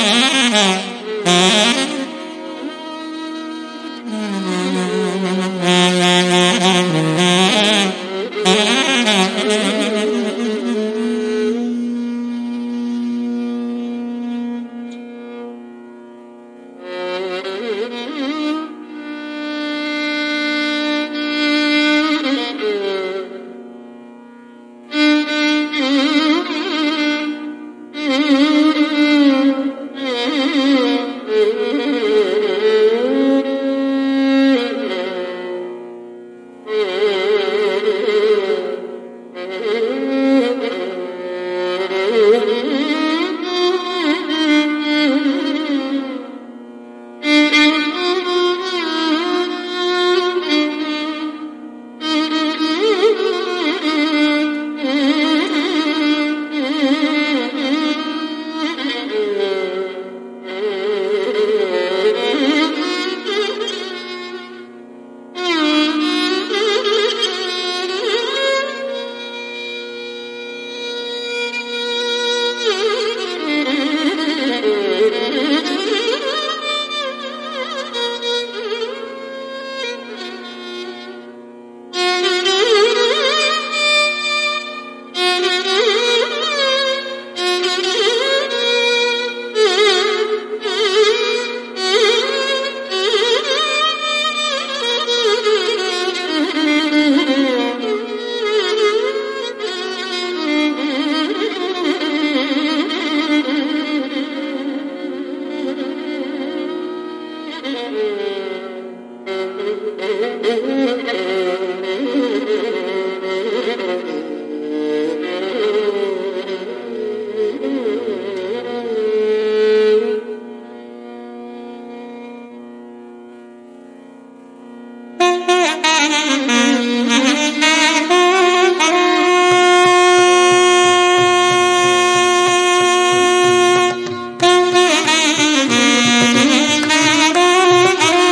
Thank you.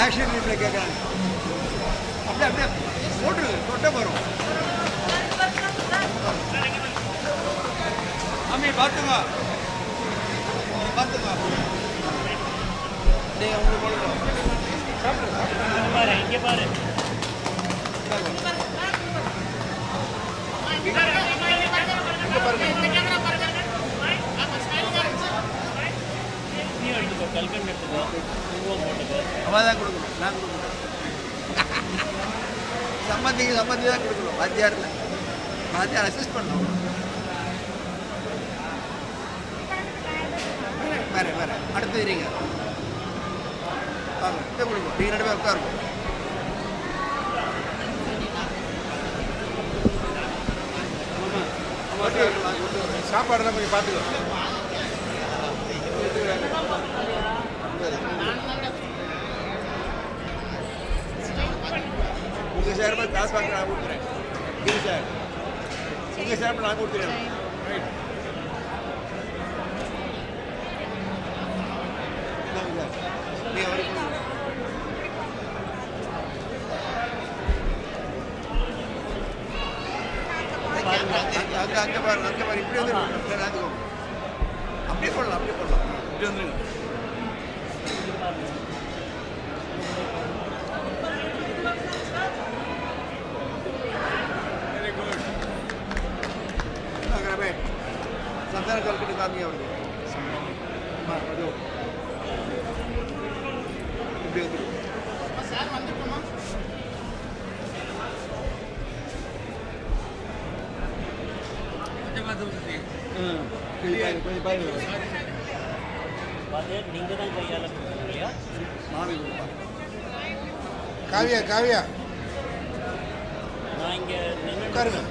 Action replay கேட்குறாங்க அப்படியே அப்படியே போட்டுருங்க தொட்ட போகிறோம் அம்மி பார்த்துங்க பார்த்துங்க நீங்கள் உங்களுக்கு கொடுக்கணும் சாப்பிடுங்க பாரு இங்கே பாரு நீ எடுத்துக்கோ கல்கண்டு எடுத்துக்கோ குங்குமம் போட்டுக்கோ அவன் தான் கொடுக்கணும் நான் கொடுக்கணும் சம்பந்திக்கு சம்பந்தி தான் கொடுக்கணும் வாத்தியாரில் வாத்தியார் அசிஸ்ட் பண்ணணும் வேற வேற அடுத்து இருங்க வாங்க இதை கொடுங்க நீங்கள் ரெண்டு பேர் உட்காருங்க சாப்பாடெல்லாம் கொஞ்சம் பார்த்துக்கோ உங்கள் சார்பில் காசு வாங்க நான் கொடுக்குறேன் இது சார் உங்கள் சார்பில் நான் கொடுக்குறேன் ரைட் இந்தாங்க சார் நீங்கள் அவருக்கு கொடுங்க. அங்க அங்க அங்க பாருங்க அங்க பாருங்க இப்படி வந்து அப்படியே போடலாம் அப்படியே போடலாம் இப்படி வந்துருங்க அங்கே சந்தான கல்கிட்டு காமிங்க அவருக்கு அம்மா, அது இப்படி வந்து ம் கொஞ்சம் பாருங்க கொஞ்சம் பாருங்க அது நீங்கள் தான் கையால் கொடுக்கணும் இல்லையா மாமி கொடுப்பா காவியா காவியா நான் இங்கே நின்று உட்காருங்க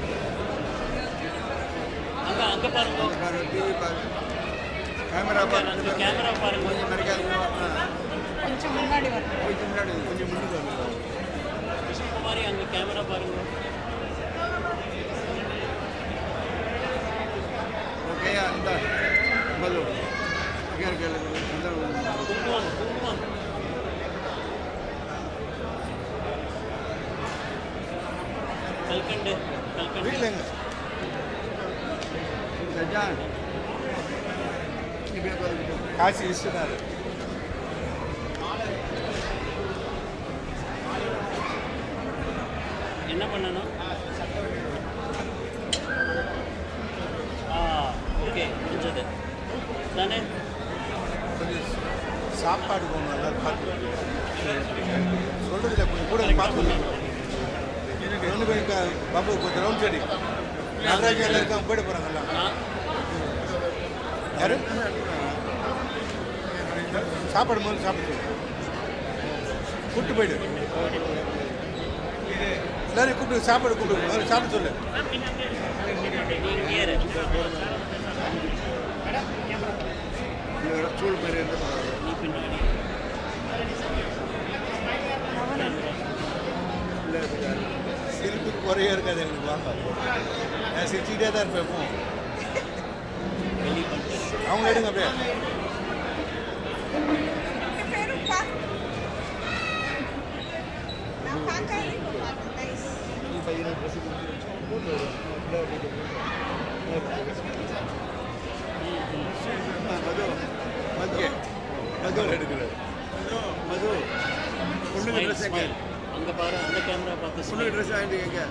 அங்கே அங்கே பாருங்க பாருங்க டிவி பாருங்க கேமரா பாருங்க அந்த கேமரா பாருங்க கொஞ்சம் மறைக்காதீங்க ஆ. கொஞ்சம் முன்னாடி வரணும் கொஞ்சம் முன்னாடி வந்து, கொஞ்சம் முன்னுக்கு வந்து கிருஷ்ணகுமாரி அங்கே கேமரா பாருங்க ஓகேயா இந்த பலு கேளு கேளு சந்தானம் குங்குமம் குங்குமம் கல்கண்டு கல்கண்டு வீட்டில் எங்க சஜான் இப்படியே உட்காருங்க. காசி விஸ்வநாத் என்ன பண்ணணும் ஆ ஓகே முடிஞ்சது தானே கொஞ்சம் சாப்பாடு கொஞ்சம் நல்லா பார்த்து சொல்கிறதுல கொஞ்சம் கூட பார்த்து ஒன்று கொஞ்சம் க- பாபு கொஞ்சம் ரவுண்ட் சரி நாகராஜ் எல்லாம் இருக்காங்க போயிட போகிறாங்க எல்லாம் நான் யாரு சாப்பாடு முதல்ல சாப்பிட்டு கூப்பிட்டு போயிடு எல்லாரையும் கூப்பிட்டு சாப்பாடு கூப்பிட்டு முதல்ல சாப்பிட சொல்லு நீ இங்கே இரு. இது வேற சூழ் மாதிரி இருந்து பரவாயில்ல. நீ பின்னாடி இல்லை இருக்காது. சிரிப்புக்கு குறையே இருக்காது எங்களுக்கு வாங்க நான் சிரிச்சுக்கிட்டே தான் இருப்பேன் எப்பவும். வெளியே பண்ணிட்டு அவங்க எடுங்க அப்படியே பேருப்பா நான் பார்க்காதே நைஸ் நீ பையனை ட்ரெஸ் கொடுத்து போட்டு வரும். உள்ள அப்படியே ஆ, மது மது மது எடுக்கிறாரு மது பொண்ணுங்க ஸ்மைல் ட்ரெஸ் எங்க ஸ்மைல் அங்கே பாரு அந்த கேமரா பார்த்து பொண்ணுங்க smile. ட்ரெஸ் வாங்கிட்டு எங்க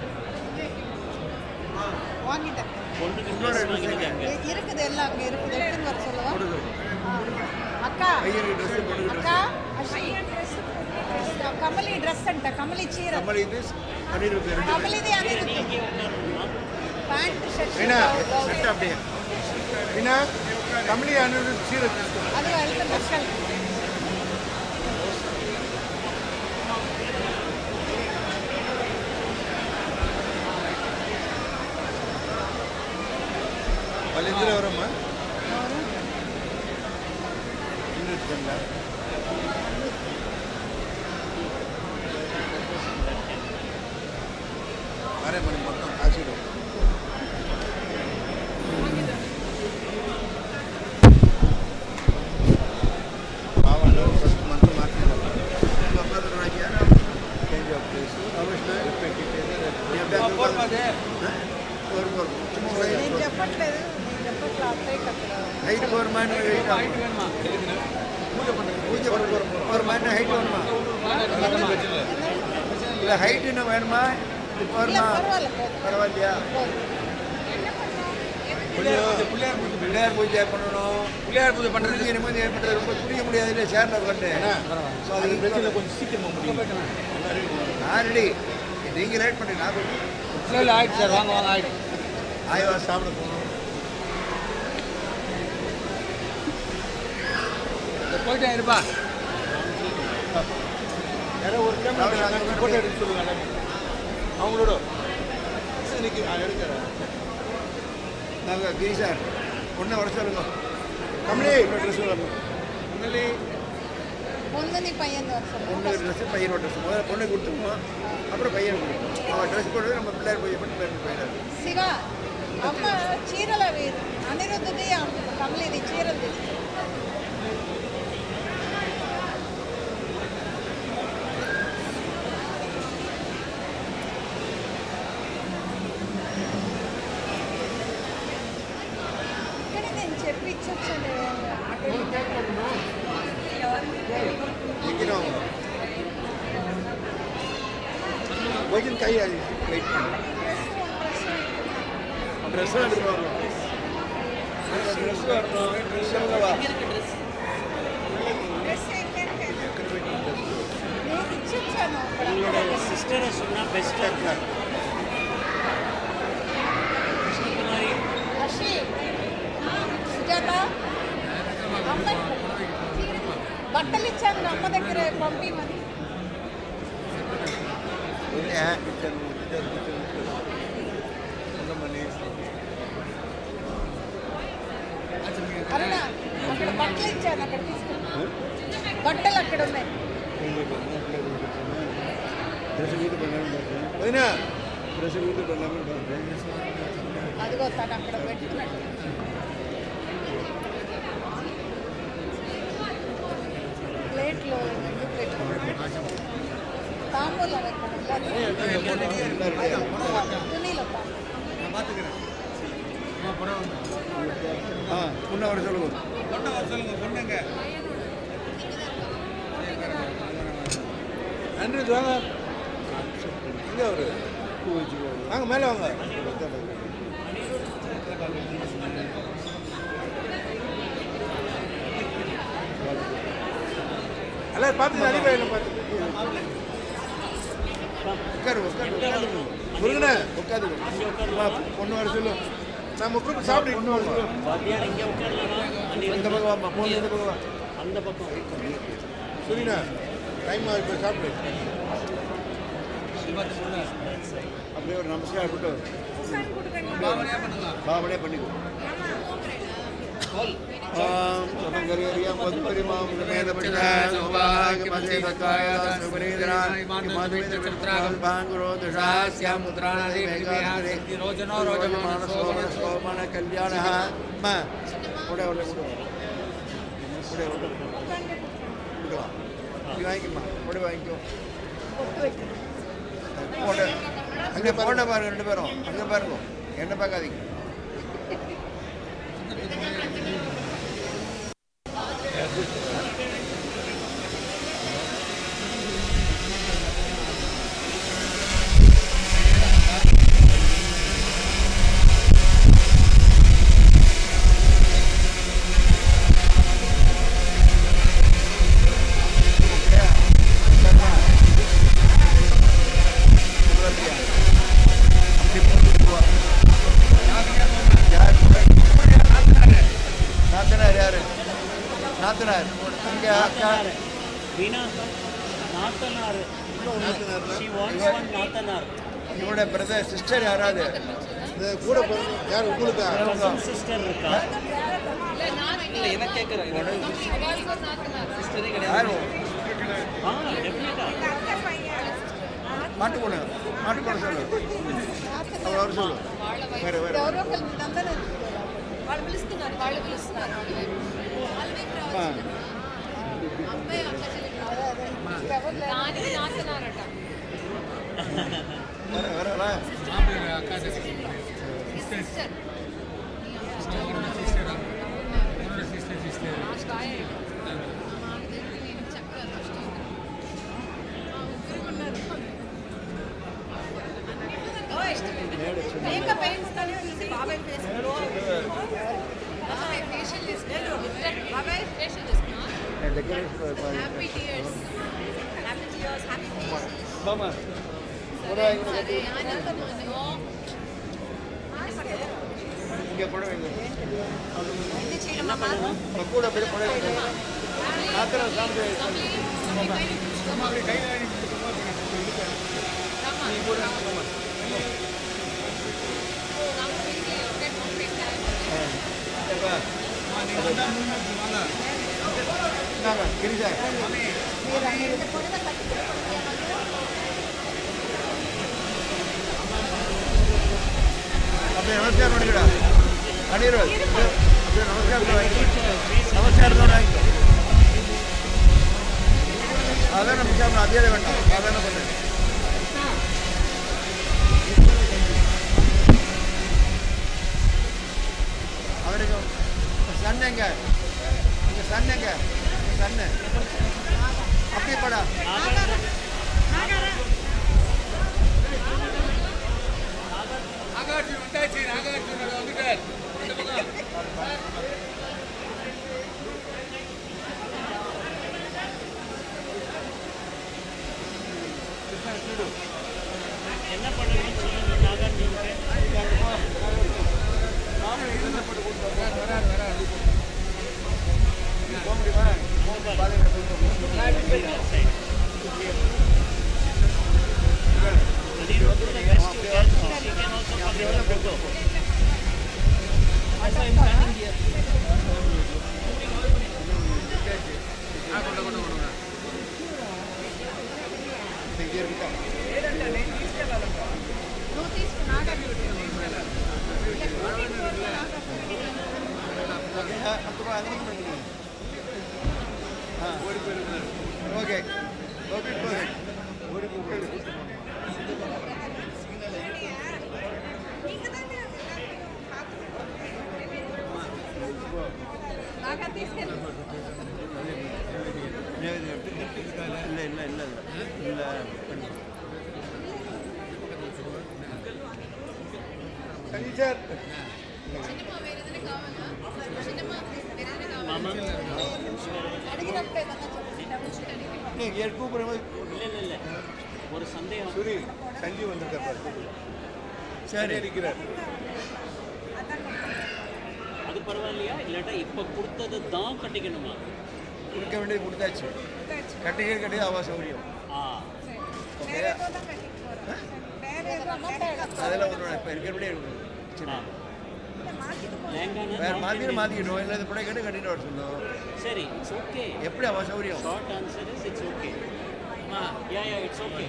வாங்கிட்டேன் பொண்ணுக்கு உன்னோட ட்ரெஸ் dress வாங்கிருக்காங்க இ- இருக்குது எல்லாம் அங்கே இருக்குது எடுத்துன்னு வர சொல்லவா கொடுக்கு ஆ. அக்கா பையனுக்கு ட்ரெஸ் பொண்ணுக்கு அக்கா ட்ரெஸ் ಅಶ್ವಿ ಕಮಲಿ ಡ್ರೆಸ್ ಅಂತ ಕಮಲಿ ಚೀರ கமலி இது பண்ணிருக்கு ரெண்டு ಕಮಲಿದೆ ಅದಿರುತ್ತೆ ಪ್ಯಾಂಟ್ ಶರ್ಟ್ வீணா செட் அப்படியே வீணா கமலி அனுரு சீரை తీసుకో ಅದು ಅಳ್ತ ಮಕ್ಕಳು వాళ్ళిద్దరు ఎవరమ్మా అరే మనం మొత్తం కాశీలో బాగుండు ఫస్ట్ మనతో మాట్లాడాలి பூஜை பண்ண போகிறோம் ஒரு மாதிரி ஹைட் வேணுமா இல்லை ஹைட் இன்னும் வேணுமா இப்போ இல்ல வருமா பரவாயில்ல போதும் பரவாயில்லையா போதும் பிள்ளையார் பூஜை பண்ணணும் பிள்ளையார் பூஜை பண்ணுறது பண்ணுறது நிம்மதி ஏற்பட்டது ரொம்ப புரிய முடியாது இல்லை சேர்ல உட்காந்து ஸோ அது அது பிரச்சனை கொஞ்சம் சீக்கிரமாக முடியும் நான் ரெடி நீங்கள் லேட் பண்ணுங்க நான் போய் இல்லை இல்லை ஆயிடுச்சு சார் வாங்க வாங்க ஆயிடுச்சு ஆய்வா சாப்பிட போகணும் போயிட்டேன் இருப்பா யாரோ ஒரு டைம் ஃபோட்டோ எடுத்து சொல்லுங்க அவங்களோட இன்னைக்கு நான் எடுக்கிறேன் நாங்கள் கிரி சார் ஒன்று வர சொல்லுங்க கமலி ட்ரெஸ் வரணும் கமலி பொண்ணு நீ பையன் வர பொண்ணு சொல்லுங்க ட்ரெஸ்ஸு பையனோட ட்ரெஸ் முதல்ல பொண்ணு கொடுத்துருவோம் அப்புறம் பையன் கொடுப்போம் அவன் ட்ரெஸ் போட்டு நம்ம பிள்ளையார் பூஜை பண்ணி பேர் போயிடாது శివ అమ్మ చీరల వేరు అనిరుద్ధది కమలిది చీరలు తీసుకో ఇక్కడ నేను చెప్పి ఇచ్చొచ్చండి అటు நிற்கணும் வைக்கணும் கை அது வெயிட் பண்ணு ட்ரெஸ் எடுத்து வரணும் ட்ரெஸ் வரணும் ட்ரெஸ் வா నేను ఇచ్చొచ్చాను உங்களோட சிஸ்டரை சொன்னால் பெஸ்ட்டாக இருக்கும் கிருஷ்ணகுமாரி రషి సుజాత అమ్మ బట్టలు ఇచ్చాను అమ్మ దగ్గర పంపిమని అరుణ అక్కడ బట్టలు ఇచ్చాను అక్కడ తీసుకుని బట్టలు అక్కడ ఉన్నాయి ட்ரெஸ் வீட்டு பண்ணலாம்னு பார்த்தேன் వదినా ட்ரெஸ் வீட்டு பண்ணலாம்னு பார்த்தேன் అదిగో తను అక్కడ పెట్టుకున్నట్టు ప్లేట్లో రెండు ప్లేట్లు తాంబూలం ఎక్కడ తునీలో తాంబూలం ஆ முன்ன வர சொல்லுங்க பொண்ணை வர சொல்லுங்க பொண்ணுங்க நன்றி வாங்க எங்கே அவரு பூ வச்சுக்கோ வாங்க மேலே வாங்க எல்லாரும் பார்த்து அடிப்படையில் பார்த்து உட்காரு உட்காரு உட்காரு முருகனே உட்காரு வா, பொண்ணு வர சொல்லு நம்ம குரூப் சாப்பிட்டு பொண்ணு வர சொல்லு வாத்தியார் இங்கே உட்காரலாம் இந்த பக்கம் வாம்மா பொண்ணு இந்த பக்கம் வா அந்த பக்கம் சரிண்ணா டைம் இப்போ சாப்பிடு அப்படியே ஒரு நமஸ்காரம் போட்டு பாவனையாக பண்ணிக்கோ ஆம் சமங்கரியரியம் மதுபரிமாம் மேதபட்சா சௌபாகியமதே தத்வாய சுபரீதனா கிமாதுமித சித்ராகம் பாங்குரோ துஷாஸ்யாம் முத்ராணாதி மேகாத்ரே ரோஜனோ ரோஜமான சோமன சோமன கல்யாணः மா உடே உடே உடே உடே உடே உடே வா இது வாங்கிக்கம்மா உடே வாங்கிக்கோ పొట్టు పెట్టి போட்டு அங்கே போன பாருங்க ரெண்டு பேரும் அங்கே பாருங்க என்ன பார்க்காதீங்க நாத்தனார் யாரு நாத்தனார் இங்கே அக்கா வீணா நாத்தனார் ஷி வாண்ட்ஸ் ஒன் நாத்தனார் இவனோட பிரதர் சிஸ்டர் யாராவது இந்த கூட பிறந்த யார் உங்களுக்கு கசின் சிஸ்டர் இருக்கா யாரு ஆ டெஃபினட்டாக மாட்டுக்கொண்டு மாட்டுக்கொண்டு சொல்லு அவர் அவர் சொல்லு வேறு வேறு ఎవరో ఒకరు నందన వాళ్ళు పిలుస్తున్నారు వాళ్ళు పిలుస్తున్నారు ஆ అబ్బాయి అక్క చెల్లి అదే అదే ఎవరు లేరు. దానికి నాటున్నారట வர வர வர సిస్టర్ లాస్ట్ ఆయే Make a paint study చూసి బాబాయ్ ఫేస్ బాబాయ్ ఫేషియల్ చేసుకున్నా బాబాయ్ ఫేషియల్ చేసుకున్నా happy tears happy tears happy face బామ్మ సరే సరే ఆనందం ఓ இங்கே புடவை ఇది చేయడం అమ్మా கூட போய் புடவை மாத்திரம் சாப்பிட்டு அப்படி கை வாங்கி நீ கூட ஆமாம் ஏப்பா இந்தாங்க கிரிஜா அப்படியே நமஸ்காரம் பண்ணிக்கடா அனிருத் அப்படியே நமஸ்காரத்தோட வாங்கிக்கோ நமஸ்காரத்தோட வாங்கிக்கோ அதான் நமஸ்காரம் அதே வேண்டாம் அதான் பண்ணு அவருக்கு சன் எங்க உங்க சன் எங்க உங்க சன்னு அப்படியே படா நாகார்ஜுன் வந்தாச்சு நாகார்ஜுன் வந்துட்டார் என்ன பண்ணணும்னு சொல்லுங்க நாகார்ஜுனுக்கு போக முடியுமா Anirudh to the west you can she can also come in the photo. Also I'm standing here. இங்கே இருக்கா ஓகே ஓகே ஓடி போய் நாங்க తీసుకెళ్ళి இல்லை இல்லை இல்லை இல்லை சரி சார் సినిమా వేరేదైనా కావాలా సినిమా వేరేదైనా కావాలా மாமா అడిగినప్పుడు ఏదన్నా చెప్పండి డబుల్ షీట్ అడిగి நீங்கள் ஏற்கனவே கூப்பிடுற இல்ல இல்ல இல்ல ஒரு சந்தேகம் சூரி சஞ்சீவ் வந்திருக்கார் சரி இருக்கிறார் அது பரவாயில்லையா இல்லாட்டா இப்ப கொடுத்தது தான் கட்டிக்கணுமா கொடுக்க வேண்டியது கொடுத்தாச்சு கட்டிக்க கட்டியது அவ சௌரியம் ஆ ஓகே వేరే ఏదో కట్టించుకోవాలి వేరే ఏదో அதெல்லாம் ஒன்றும் இப்போ இருக்கிறபடியே இருக்கும் ஆ லேங்கானா வேறு தான் மாற்றிட்டு கட்டி- மாற்றிக்கிட்டோம் இல்லை இது புடவை கட்டி கட்டிட்டு வர சொன்னோம் சரி இட்ஸ் ஓகே எப்படி அவ சௌரியம் short answer is it's okay ya ya it's okay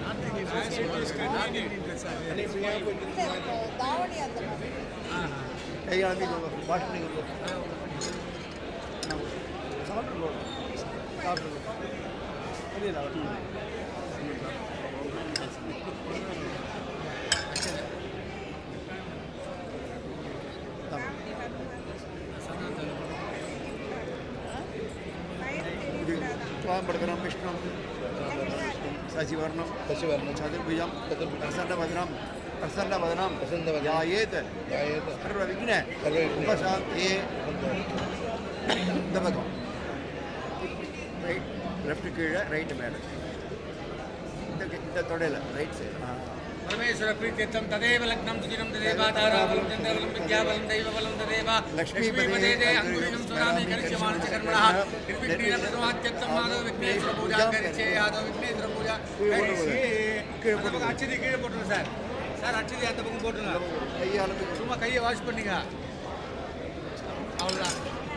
దావణి అంత மாதிரி கையாந்தி வாஷ் பண்ணி சாப்பிட்டுருவோம் சாப்பிட்டுருவோம் புரியல त्वाम्बरधरं विष्णुं सचिवर्णं சசிவர்ணம் चतुर्भुजं प्रसन्नवदनं प्रसन्नवदनं प्रसन्नवदनं ध्यायेत् ध्यायेत् सर्वविघ्न सर्वविघ्न उपशान्तिये இந்த பக்கம் ரைட் லெஃப்ட் கீழே ரைட்டு மேலே இந்த இந்த தொடையில் ரைட் சைடு பரமேஸ்வர பிரீத்தியர்த்தம் ததேவ லக்னம் சுதினம் ததேவ தாராபலம் சந்திரபலம் வித்யாபலம் தெய்வபலம் ததேவ லக்ஷ்மீபதே லக்ஷ்மீபதே அங்குரினம் சுனாமி கரிஷ்யமானச்ச கர்மணः நிர்விக்னேன பிரதமாத்யர்த்தம் மாதவ விக்னேஸ்வர பூஜா கரிச்சே யாதவ விக்னேஸ்வர பூஜா கரிச்சே கீழே அந்த பக்கம் அச்சதி கீழே போட்டுருங்க சார் சார் அச்சதி அந்த பக்கம் போட்டுருங்க கையால் சும்மா கையை வாஷ் பண்ணுங்க அவ்வளோதான்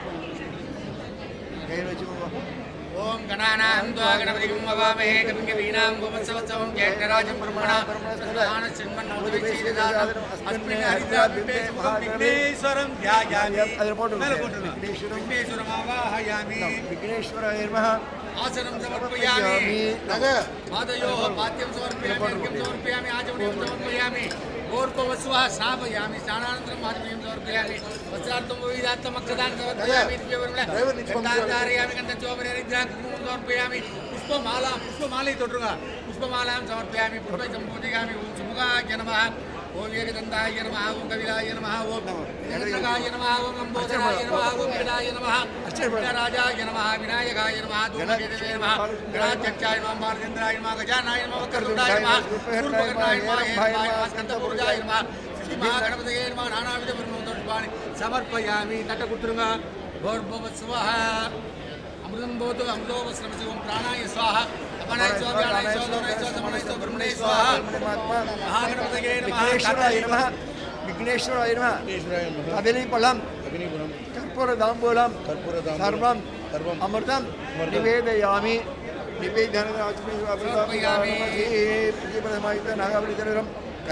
கையில் வச்சுக்கோங்க ஓம் கணானாம் துவா கணபதிகும் வவாமஹே கவிங்க வீணாம் கோமத்சவத்சவம் ஜேஷ்டராஜம் பிரம்மணா பிரதான சின்மன் மோதி செய்ததானம் அஸ்மின் ஹரிதா பிம்பே சுகம் விக்னேஸ்வரம் தியாயாமி அதில் போட்டு மேலே போட்டுருங்க விக்னேஸ்வரம் விக்னேஸ்வரம் ஆவாஹயாமி விக்னேஸ்வர நமः ஆசனம் சமர்ப்பயாமி நக पादयोः पाद्यं समर्पयामि अर्घ्यं समर्पयामि आचमनीयं समर्पयामि ओर्पवस्वः स्नापयामि स्नानानन्तरम् आचमनीयं समर्पयामि वस्त्रार्थं विविधार्थम् अक्षदान् समर्पयामि गन्धारयामि गन्धचोपरिहरिद्रां कुङ्कुमं समर्पयामि पुष्पमालां पुष्पमालै தொட்டுருங்க पुष्पमालां समर्पयामि पुष्पं सम्पूजयामि ओं सुमुखाय नमः ஓம் ஏகதந்தாய நம ஓம் கவிலாய நம ஓம் ஜனகாய நம ஓம் லம்போதராய நம ஓம் விடாய நம விநாராஜாய நம விநாயகாய நம தூமகேதவே நம கணாத்தியட்சாய நம பாரதேந்திராய நம கஜானாய நம வக்கரதுண்டாய நம சூர்பகர்ணாய நம ஹேமாய நம ஸ்கந்தபுருஜாய நம ஸ்ரீ மகாகணபதயே நம நானாவித பிரம்மோத்தோஷ்பாணி சமர்ப்பயாமி தட்டை கொடுத்துருங்க भोर्भव स्वः अमृतं भवतु अमृतो वस्त्रमसिवं प्राणाय स्वाहा अपनाय स्वाहा प्राणाय स्वाहा लोनाय स्वाहा समनाय स्वाहा ब्रह्मणे स्वाहा महागणपतये नमः விக்னேஸ்வராய நம விக்னேஸ்வராய நம விக்னேஸ்வராய நமः. கதலிபலம் அக்னிகுணம் கற்பூர தாம்பூலம் கற்பூரதாம்பூலம். சர்வம் சர்வம். அமிர்தம் அமிர்தம். நிவேதயாமி சமர்ப்பயாமி. நாகாபலிதரம்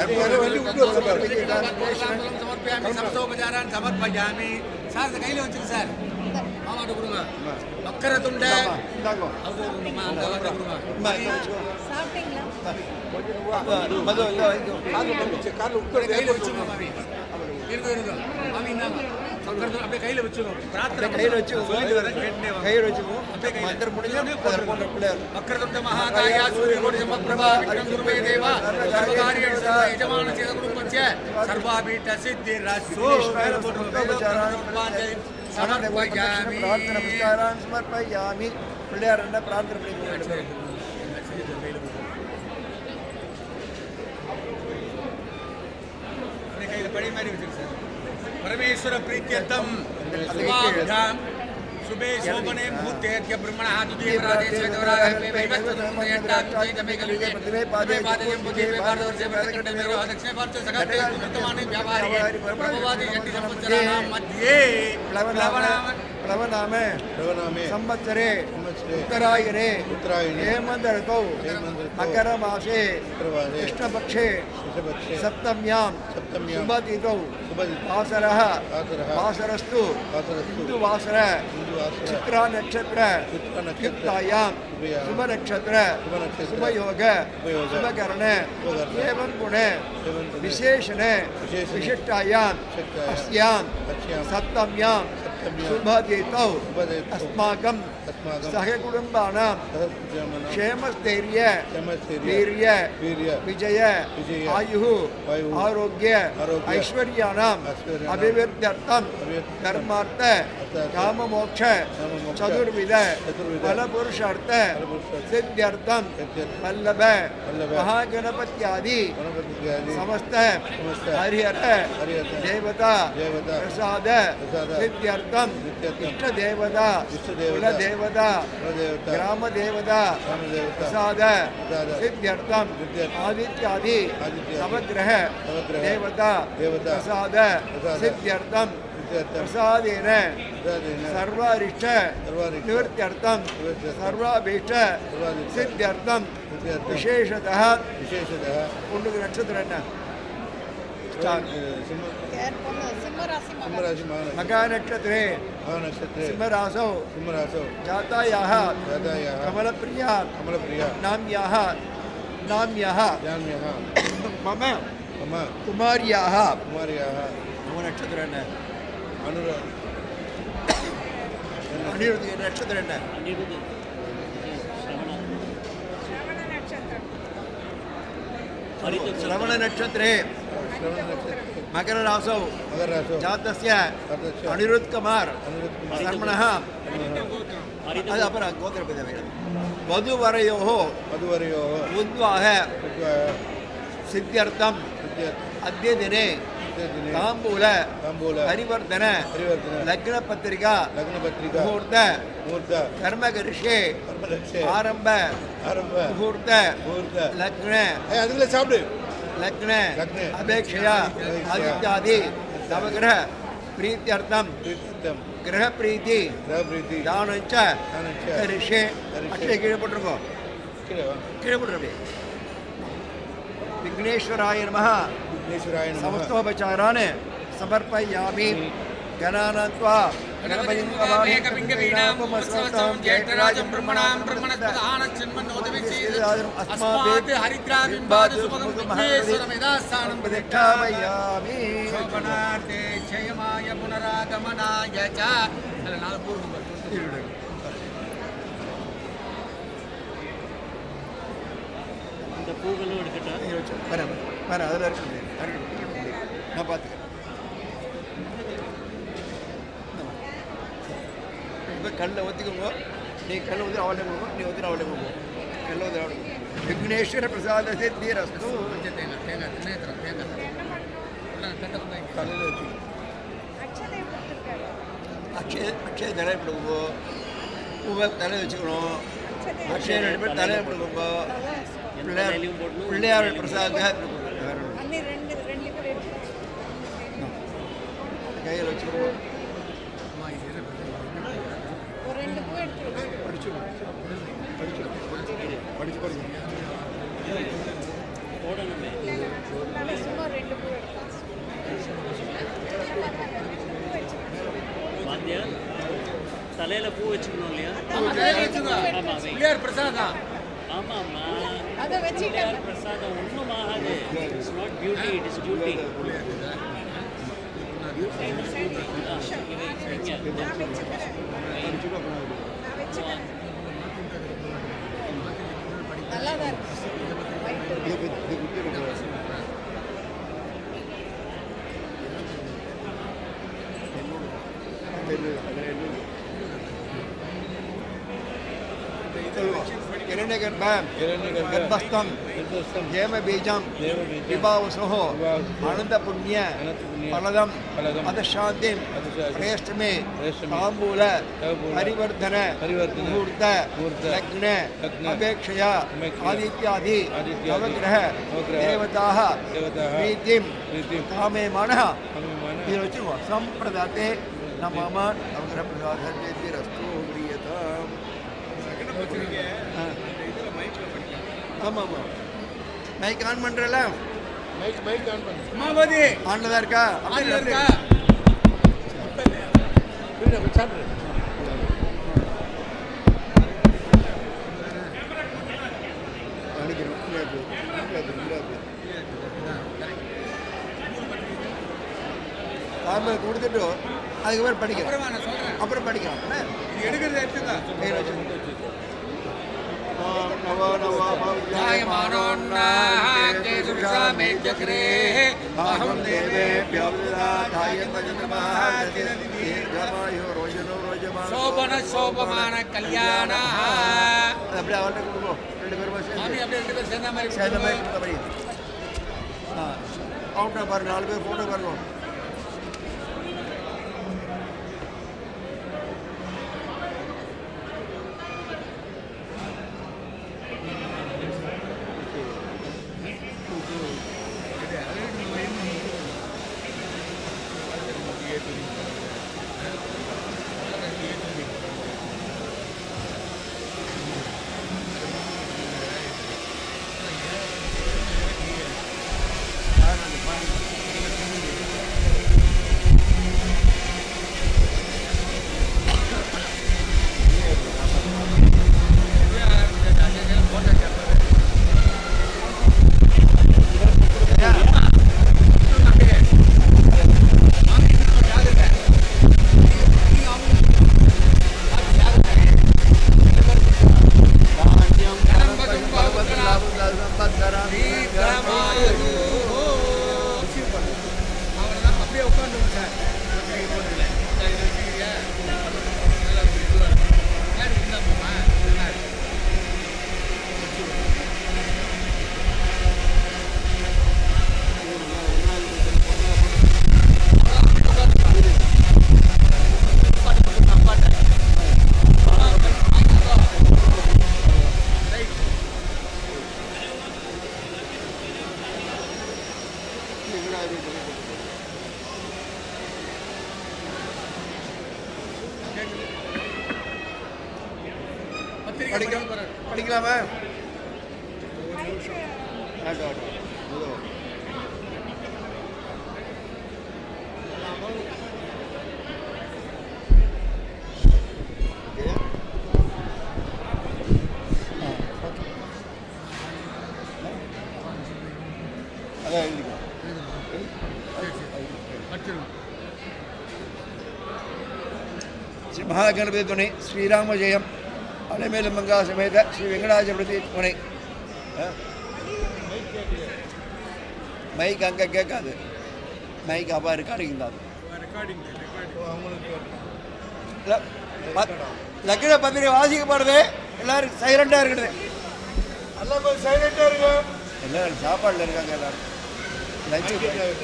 தாம்பூலம் சமர்ப்பயாமி சமஸ்தோபச்சாரான் சமர்ப்பயாமி சார் இந்த கையில் வச்சுரு சார் மாமாட்ட கொடுங்க வக்கர துண்டை அது நம்ம அந்த வார்த்தை கொடுங்க சாப்பிட்டீங்களா மது இங்க வைங்க. அப்படியே கையில் வச்சுக்கோங்க மாமி இருக்கும் இருக்கும் மாமி இந்தாங்க வக்கர துண்டை அப்படியே கையில் வச்சுக்கோங்க பிரார்த்தனை கையில் வச்சு சொல்லிட்டு வரேன் கேட்டுனே வாங்க கையில் வச்சுக்குவோம் அப்படியே கையில். மந்திரம் முடிஞ்சு அதில் போன்ற பிள்ளையார் వక్రతుండ మహాకాయ సూర్యకోటి సమప్రభా విక్రమ గురుమే దేవ సర్వకార్య సర్వ యజమాన చేత కుటుంబస్య సర్వాభీట సిద్ధి రస్సు సమర్పయామి பிரார்த்தனை நமஸ்காரம் சமர்ப்பயாமி பிள்ளையார் என்ன பிரார்த்தனை பண்ணி పరమేశ్వర ప్రీత్యర్థం శుభాభ్యాం శుభే శోభనే ముహూర్తేత్య బ్రహ్మణः దుదేవరాజే శ్వేతవరాగే వైవస్వతమే కలిగే పదే పాదయం బుద్ధి భారతవర్షే భరతఖండే మేరో దక్షిణ భారత సగతే సువర్తమానే వ్యాపారి ప్రభవాది యట్టి సంవత్సరాణం మధ్యే ప్లవనామ प्लवनाम பிரவநாமே संवत्सरे संवत्सरे उत्तरायणे उत्तरायणे हेमन्त ऋतौ हेमन्त ऋतौ मकरमासे शुक्रवारे कृष्णपक्षे कृष्णपक्षे सप्तम्यां सप्तम्यां शुभतिथौ शुभतिथौ वासरः वासरः वासरस्तु वासरस्तु हिन्दुवासर हिन्दुवासर चित्रा नक्षत्र चित्रानक्षत्र युक्तायां युक्तायां शुभनक्षत्र शुभनक्षत्र शुभयोग शुभयोग शुभकर्ण शुभकर्ण एवं गुण एवं गुण विशेषण विशेषण विशिष्टायां विशिष्टायां अस्यां अस्यां सप्तम्यां सप्तम्यां शुभतिथौ शुभतिथौ अस्माकं अस्माकं सहकुटुम्बानां सहस्रजन्मनां क्षेमस्थैर्य क्षमस्थैर्य वीर्य वीर्य विजय विजय आयुः आयुः आरोग्य आरोग्य ऐश्वर्याणाम् ऐश्वर्याणाम् अभिवृद्ध्यर्थम् अभिवृद्ध्यर्थम् धर्मार्थ अर्थार्थ काममोक्ष काममोक्ष चतुर्विध चतुर्विध फलपुरुषार्थ फलपुरुषार्थ सिद्ध्यर्थम् सिद्ध्यर्थम् वल्लभ वल्लभ महागणपत्यादि गणपतिज्ञादि समस्त समस्त हरिहर हरिहर देवता देवता प्रसाद प्रसाद सिद्ध्यर्थम् सिद्ध्यर्थम् इष्ट देवता इष्टदेवता कुलदेवता कुलदेवता ग्राम देवता ग्रामदेवता प्रसाद प्रसाद सिद्ध्यर्थम सिद्ध्यर्थम् आदित्यादि आदित्यादि नवग्रह नवग्रह देवता देवता प्रसाद प्रसाद सिद्ध्यर्थम सिद्ध्यर्थम् प्रसादेन प्रसादेन सर्वारिष्ट सर्वारिष्ट निवृत्त्यर्थम निवृत्त्यर्थं सर्वाभीष्ट सर्वाभीष्ट सिद्ध्यर्थम सिद्ध्यर्थं विशेषतः विशेषतः ஒன்று நட்சத்திரம் என்ன ஸ்டார் सिंह யார் பொண்ணு சிம்மராசி மகன் सिंहराशि महानक्षत्रे மகா நட்சத்திரே महानक्षत्रे सिंहरासौ सिंहरासौ जातायाः जातायाः कमलप्रिया कमलप्रिया नाम्याः नाम्याः जाम्यः मम मम कुमार्याः कुमार्याः मम நட்சத்திரம் என்ன अनुरा அனிருத்தி நட்சத்திரம் என்ன அனிருத் ஸ்ரவண ஹரித श्रवण नक्षत्रे श्रवणनक्षत्रे मकर रासौ मकरराशौ जातस्य जातस्य अनिरुद्ध कुमार अनिरुद्धकुमार शर्मणः ஹரித அது அப்புறம் கோத்திரபதி वधुवरयोः मधुवर्योः उद्वाह उद्वाह सिद्ध्यर्थम् विद्यार्थी अद्य दिने दिने ताम्बूल ताम्बूल परिवर्तन परिवर्तन लग्नपत्रिका लग्नपत्रिका मुहूर्त मुहूर्त कर्म करिष्ये कर्मलक्ष्य आरम्भ आरम्भ मुहूर्त मुहूर्त लग्न ஏய் அதுக்குள்ள சாப்பிடு लग्न लग्न अपेक्षया अपेक्षया आदित्यादि नवग्रह प्रीत्यर्थं प्रीत्यर्थम ग्रह प्रीति கிரக பிரீத்தி दानञ्च दानञ्च करिष्ये करिष्ये. அக்ஷய கீழே போட்டிருக்கோம் கீழே வா கீழே போட்டுருப்பே विघ्नेश्वराय नमः விக்னேஸ்வராய நமः समस्तोपचारान् समर्पयामि गणानां त्वा गणपतिं एकपिङ्गवीणामुत्सवं ज्येष्ठराजं ब्रह्मणां ब्रह्मणस्पदानश्चिन्मन्नोदविषीदस्मात् हरिद्राबिम्बात् सुमगं विघ्नेश्वरमिदास्थानं प्रतिष्ठापयामि शोभनार्थे क्षयमाय पुनरागमनाय च அல்ல நாலு பூர்வம் இந்த பூக்களும் எடுக்கட்டா வரேன் வேணாம் அதில் இருக்க முடியாது இருக்கட்டும், இருக்கட்டும் முடியாது. நான் பார்த்துக்கிறேன் இப்போ கல்லை ஒத்திக்கோங்க நீ கல்லை ஊற்றி அவளை கொடுங்க நீ ஊற்றி அவளை கொடுங்க கல்லை ஊற்றி அவளை விக்னேஸ்வர பிரசாத சித்திரஸ்து கொஞ்சம் தேங்காய் தேங்காய் திண்ணை ஏத்துறோம், தேங்காய் எல்லாம் கட்ட கொண்டாங்க. தலையில் வச்சு அச்சதை கொடுத்துருக்காரு அக்ஷய அக்ஷய தலை கொடுங்க பூவை தலையில் வச்சுக்கணும் அச்சதை அக்ஷய ரெண்டு பேர் தலையில் கொடுங்க பிள்ளையார் தலையிலையும் போடணும். பிள்ளையார் பிரசாத அன்னி ரெண்டு ரெண்டு கூட எடுத்து கையில் வச்சுக்கணும் ஒரு ரெண்டு பூ எடுத்து வச்சு படிச்சு படிச்சு படிச்சு படிச்சு போடணுமே அதனால சும்மா ரெண்டு பூ எடுத்து வாத்தியார் தலையில பூ வச்சுக்கணும் இல்லையா தலையில வச்சுக்கோ. ஆமா வை. பிள்ளையார் பிரசாதம் ஆமாம்மா அதை வச்சுட்டேன் பிள்ளையார் பிரசாதம் ஒன்றும் ஆகாது it's not beauty it is duty நான் வச்சுக்கிறேன் நான் வச்சுக்கிறேன் நல்லா தான் இருக்கு White. हिरण्यगर्भं गर्भस्थं हेमबीजं विभावसुः अनन्तपुण्य फलदं अधशान्तिं प्रेष्टमे ताम्बूल परिवर्धन मुहूर्त लग्न अपेक्षया आदित्यादि नवग्रह देवताः प्रीतिं कामे मनः இது வச்சுருவோம் சம்பிரதாத்தே நம்ம அம்மா நவகிரக பிரசாதத்திரஸ்து பிரியதாம் ஆமாம் ஆமாம் மைக் ஆன் பண்ணுறல மைக் மைக் ஆன் பண்ணு உமாபதி ஆனில் தான் இருக்கா ஆன்ல இருக்கா புரியுதா போய் சாப்பிடு அனுக்கிறோம் முடியாது முடியாது முடியாது தாம்பல் கொடுத்துட்டு அதுக்கப்புறம் படிக்கிறோம் அப்புறமா நான் சொல்றேன் அப்புறம் படிக்கலாம் என்ன? இது எடுக்கிறது எடுத்துக்கா கையில் வச்சு ஓம் நவோ நவோ जायमानोन्नाहाते सुरसामे चक्रे अहं देवेभ्यो विदाधायन्मजनमाहास्य दीर्घमायो रोजनो रोजमा சோபன சோபமான கல்யாண அப்படியே அவர்கிட்ட கொடுப்போம் ரெண்டு பேரும் மாமி சேர்ந்து அப்படியே ரெண்டு பேரும் சேர்ந்த மாதிரி சேர்ந்த மாதிரி கொடுத்துருவோம். கொடுத்தபடி ஆ கவுண்டர் பாருங்க நாலு பேர் ஃபோட்டோ பாருங்க அவ்வளவுதான் அப்படியே உட்காந்து சார் அப்படியே போட்டுல சரி இதை வச்சுக்கிறியா நல்லா இப்படி இதுவா இருக்கும். யாரு இருந்தா போமா நல்லா இருக்கு பத்திரிக்கை படிக்கலாம் படிக்க போறாரு படிக்கலாமா ஆட்டோ ஆட்டோ இதோ. ஓகே. ஆ, ஓகே. அதான் எழுதிக்கோ படிச்சிருங்க శ్రీ మహాగణపతి ధ్వని శ్రీరామ జయం అలమేలు మంగా సమేత శ్రీ వెంకటాచలపతి ధ్వని மைக் அங்கே கேட்காது மைக் அப்பா ரெக்கார்டிங் தான் அவங்களுக்கு ல- பத்- லக்ன பத்திரிகை வாசிக்கப்படுது எல்லாரும் சைலண்டாக இருக்குது எல்லாம் கொஞ்சம் சைலண்டாக இருங்க எல்லாரும் சாப்பாடில் இருக்காங்க எல்லாரும் லஞ்சு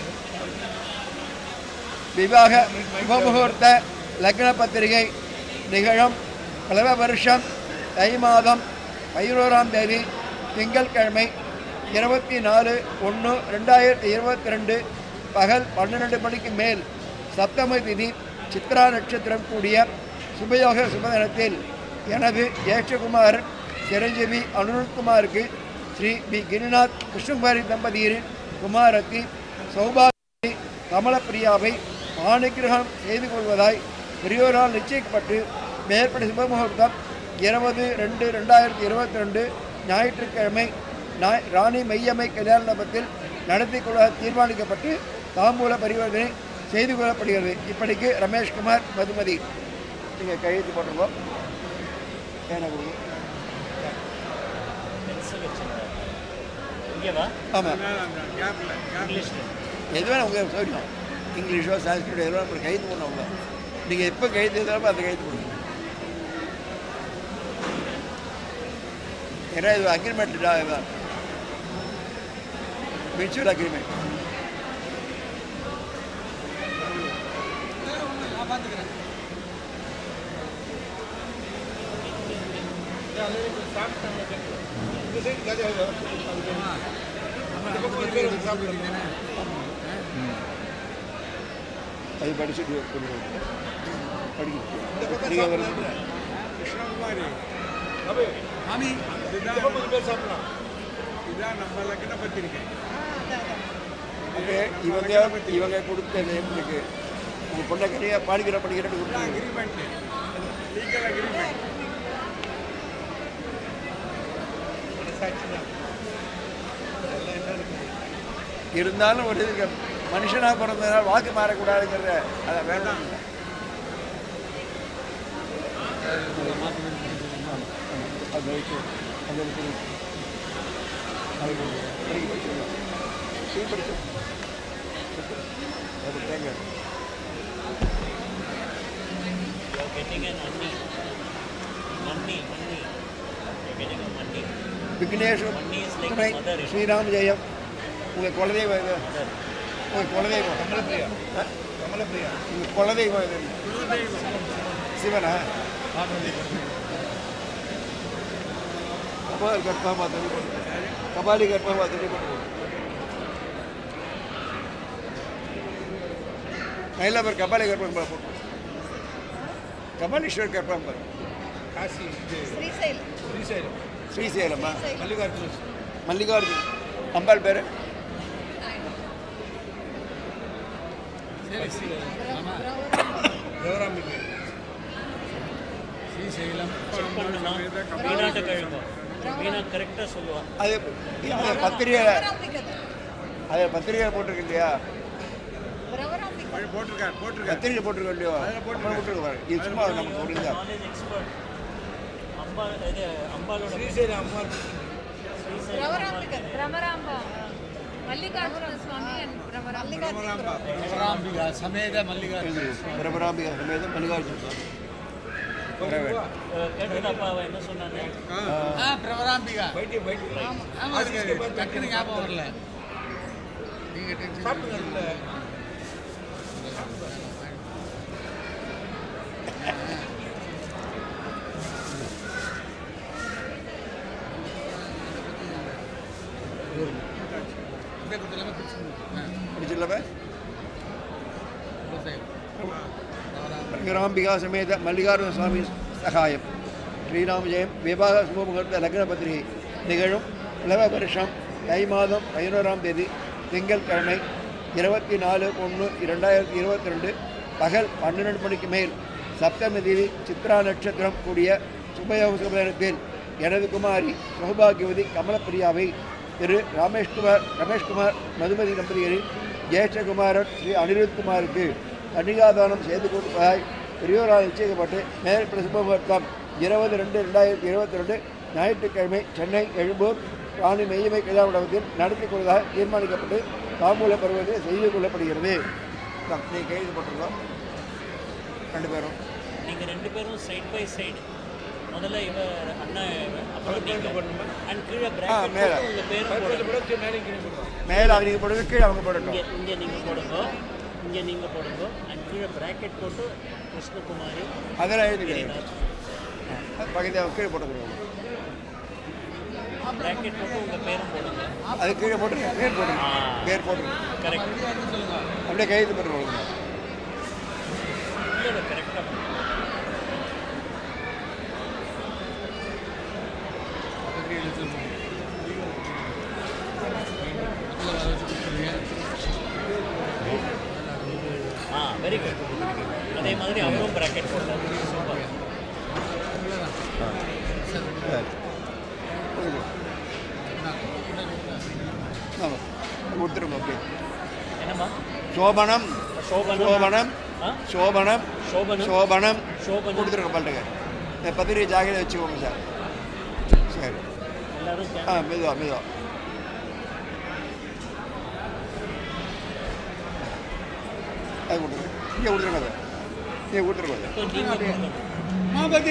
விவாக உபமுகூர்த்த லக்ன பத்திரிகை நிகழும் பலவ வருஷம் தை மாதம் பதினோராம் தேதி திங்கட்கிழமை இருபத்தி நாலு ஒன்று ரெண்டாயிரத்தி இருபத்தி ரெண்டு பகல் பன்னிரெண்டு மணிக்கு மேல் சப்தமி திதி சித்ரா நட்சத்திரம் கூடிய சுபயோக சுபதினத்தில் எனது ஜேஷ்டகுமார் சிரஞ்சீவி அனுருத்குமாருக்கு ஸ்ரீ பி கிரிநாத் கிருஷ்ணகுமாரி தம்பதியரின் குமாரத்தி சௌபாகி கமலப்பிரியாவை ஆணுகிரகம் செய்து கொள்வதாய் பெரியோரால் நிச்சயிக்கப்பட்டு மேற்படி சுபமுகூர்த்தம் இருபது ரெண்டு ரெண்டாயிரத்தி இருபத்தி ரெண்டு ஞாயிற்றுக்கிழமை ஞாய் ராணி மையம்மை கல்யாண மண்டபத்தில் நடத்தி கொள்ள தீர்மானிக்கப்பட்டு தாம்பூல பரிவர்த்தனை செய்து கொள்ளப்படுகிறது இப்படிக்கு ரமேஷ்குமார் மதுமதி நீங்கள் கையெழுத்து போட்டுருவோம் ஏன்னா கொடுங்க பென்சில் வச்சுருந்தேன் இங்கேவா ஆமாம் இங்கிலீஷில் எது வேணால் உங்கள் சௌரியம் இங்கிலீஷோ சான்ஸ்கிரிட்டோ எதுவும் அப்புறம் கைது பண்ணவங்க நீங்கள் எப்போ கைது எழுதுறப்போ அந்த கைது பண்ணுங்க ஏன்னா இது அக்ரிமெண்ட் இதுதான் மியூச்சுவல் அக்ரிமெண்ட் இந்த சைடு காலியாக இந்த பக்கம் இருக்கிற சாப்பிடுங்க அது படிச்சுட்டு கொண்டு வாங்க. இந்த படிக்கணும் பக்கம் நீங்கள் சாப்பிடலாம் வருது கிருஷ்ணகுமாரி அபி மாமி இந்த இதுதான் பக்கம் கொஞ்சம் பேர் சாப்பிடலாம் இதுதான் நம்ம லக்ன பத்திரிக்கை ஓகே இவங்க இவங்க கொடுத்த நேமுக்கு உங்கள் பொண்ணை கனியாக பாடிக்கிற படிக்கிறேன்னு கொடுத்தாங்க அக்ரிமெண்ட் லீகல் அக்ரிமெண்ட் மனசாட்சி தான் எல்லாம் என்ன இருக்குது இருந்தாலும் ஒரு இதுக்கு மனுஷனாக பிறந்ததுனால வாக்கு மாறக்கூடாதுங்கிறத அதை வேண்டாம் அது வரைக்கும் அது வரைக்கும் அது படிக்க படிச்சுக்கலாம் டீ படிச்சு அது தேங்காய் You're getting an money. Money, money. You're getting a money. Vigneshwar Money is like துணை mother. ஸ்ரீராம் ஜெயம் உங்கள் குலதெய்வம் இது Mother. உங்கள் குலதெய்வம் கமலப்பிரியா கமலப்பிரியா உங்கள் குலதெய்வம் இது சிவனா கபால் கர்ப்பமா தள்ளி போட்டு கபாலி கர்ப்பமா தள்ளி போட்டு நல்ல பேர் கபாலி கர்ப்பம் போட்டு கபாலீஸ்வர் கர்ப்பம் பாரு காசி இது ஸ்ரீசைலம் ஸ்ரீசைலம் ஸ்ரீசைலமா மல்லிகார்ஜுன மல்லிகார்ஜுன் அம்பாள் பேர் தேவராம்பிகை ஸ்ரீசைலம் Check பண்ணுனா வீணாட்ட கழுவா வீணா கரெக்டாக சொல்லுவா அது அது பத்திரிகை பிரவராம்பிகை அது பத்திரிகை போட்டிருக்கு இல்லையா பிரவராம்பிகை போட்டிருக்காரு போட்டிருக்காரு பத்திரிகை போட்டிருக்கோம் இல்லையோ அப்புறம் போட்டிருக்கு பாரு இது சும்மா நமக்கு ஒரு இதுதான் நாலேஜ் எக்ஸ்பர்ட் அம்பாள் இது அம்பாளோட ஸ்ரீசைலம் அம்மா Srisailam பிரவராம்பிகை Pramaramba. Mallikarjuna Swami and Pramaramba. பிரபராம்பிகா சமேத மல்லிகார்ஜுன பிரபராம்பிகா சமேதம் மல்லிகார்ஜுன சுவாமி வர வேண்டும் கேட்டுதாப்பா அவன் என்ன சொன்னானே ஆ பிரபராம்பிகா பைட்டியம் பைட்டியம் ஆமா டக்குனு ஞாபகம் வரல நீங்க டென்ஷன் சாப்பிடுங்க அப்படியே கொஞ்சம் எல்லாமே பிடிச்சிருந்தோம் பிடிச்சிடலாமே விவசாயம் பிரபராம்பிகா சமேத மல்லிகார்ஜுன சுவாமி சகாயம் ஸ்ரீராம ஜெயம் விவாக சுபமுகூர்த்த லக்ன பத்திரிகை நிகழும் இளவ வருஷம் தை மாதம் பதினோராம் தேதி திங்கட்கிழமை இருபத்தி நாலு ஒன்று இரண்டாயிரத்தி இருபத்தி ரெண்டு பகல் பன்னிரெண்டு மணிக்கு மேல் சப்தமி தேதி சித்ரா நட்சத்திரம் கூடிய சுபயோக சுபதினத்தில் எனது குமாரி சௌபாகியவதி கமலப்பிரியாவை திரு ராமேஷ்குமார் ரமேஷ்குமார் மதுமதி தம்பதியரின் ஜேஷ்டகுமாரன் ஸ்ரீ அனிருத்குமாருக்கு கன்னிகாதானம் செய்து கொடுப்பதாய் பெரியோரால் நிச்சயிக்கப்பட்டு மேற்படி சுபமுகூர்த்தம் இருபது ரெண்டு ரெண்டாயிரத்தி இருபத்தி ரெண்டு ஞாயிற்றுக்கிழமை சென்னை எழும்பூர் ராணி மெய்யமை கல்யாண மண்டபத்தில் நடத்தி கொள்வதாக தீர்மானிக்கப்பட்டு தாம்பூல பருவத்தை செய்து கொள்ளப்படுகிறது இந்தா, நீ கைது போட்டுருக்கோம் ரெண்டு பேரும் நீங்கள் ரெண்டு பேரும் சைட் பை சைடு முதல்ல இவர் அண்ணன் இவன், அப்புறம் நீங்கள் அண்ட் கீழே பிராக்கெட் மேல. போட்டு உங்கள் பேரும் போடுங்க மேலே அவங்க போடுங்க கீழே அவங்க போடட்டும் இங்கே இங்கே நீங்கள் போடுங்க இங்கே நீங்கள் போடுங்க அண்ட் கீழே பிராக்கெட் போட்டு கிருஷ்ணகுமாரி அதெல்லாம் எழுதிக்கிறேன் பக்கத்தில் அவங்க கீழே போட்டுக்கிறோம் பிராக்கெட் போட்டு உங்கள் பேரும் போடுங்க அது கீழே போட்டுருங்க பேர் போட்டுருங்க ஆ. பேர் போட்டுருங்க கரெக்ட் அப்படியே கைது போட்டு கொடுங்க இல்லை கரெக்டாக ஆ வெரி குட் அதே மாதிரி அவரும் பிராக்கெட் போட்டார் சூப்பர் சரி கொடுங்க. ஆமாம் கொடுத்துருங்க அப்படியே என்னம்மா சோபனம் சோபனம் சோபனம் ஆ சோபனம் சோபனம் சோபனம் சோபனம் கொடுத்துருங்க பல்லுங்க இந்த பத்திரிகை ஜாகிரதை வச்சுக்கோங்க சார் சரி எல்லாரும் ஆ மெதுவா மெதுவா அது கொடுத்துருங்க இங்கே கொடுத்துருங்க அதை இங்கே கொடுத்துருங்க அதை நீங்கள் மாபதி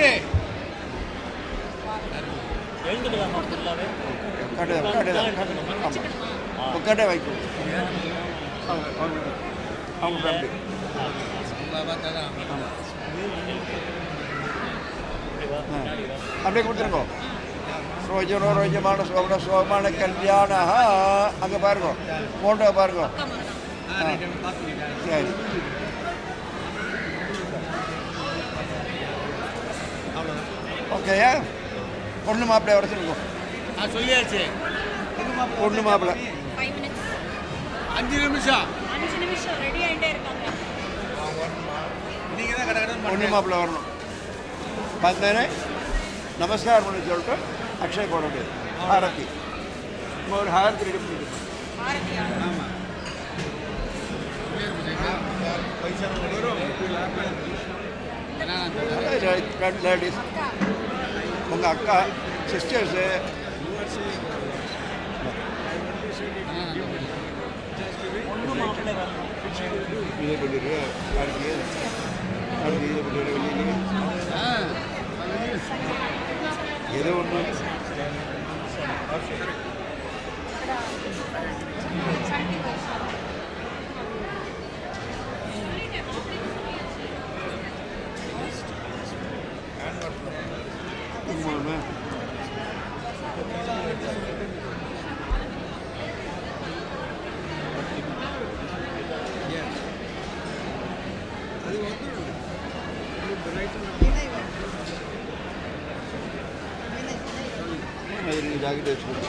எழுந்துக்கலாமா ஃபுல்லாகவே கட்டு கட்டு ஆமாம் உட்காட்டே வைக்கும் அவங்க அவங்க அவங்க ஃபேமிலி அப்படியே கொடுத்துருங்க ரோஜனோ ரோஜமான சோமன சோமான கல்யாண அங்கே பாருங்க ஃபோட்டோ பாருங்க ஆ சரி ஓகேயா பொண்ணு மாப்பிள்ளைய வர சொல்லுங்க நான் சொல்லியாச்சு பொண்ணு மாப்பிள்ளை ஃபைவ் மினிட்ஸ் அஞ்சு நிமிஷம் அஞ்சு நிமிஷம் ரெடி ஆகிட்டே இருக்காங்க நீங்க தான் கடை பொண்ணு மாப்பிள்ளை வரணும் வந்தேனே நமஸ்காரம் பண்ணி சொல்லிட்டு அக்ஷய் போட முடியாது ஹாரத்தி நம்ம ஒரு ஹாரத்தி ரெடி பண்ணிட்டு பாரதியா ரெண்டு லேடிஸ் உங்கள் அக்கா சிஸ்டர்ஸு இது பண்ணிடு அடுத்து அடுத்து இது பண்ணிடு வெளியே ஏதோ ஒன்று மூணு அது நீங்கள் ஜாக்கெட் வச்சுக்கோங்க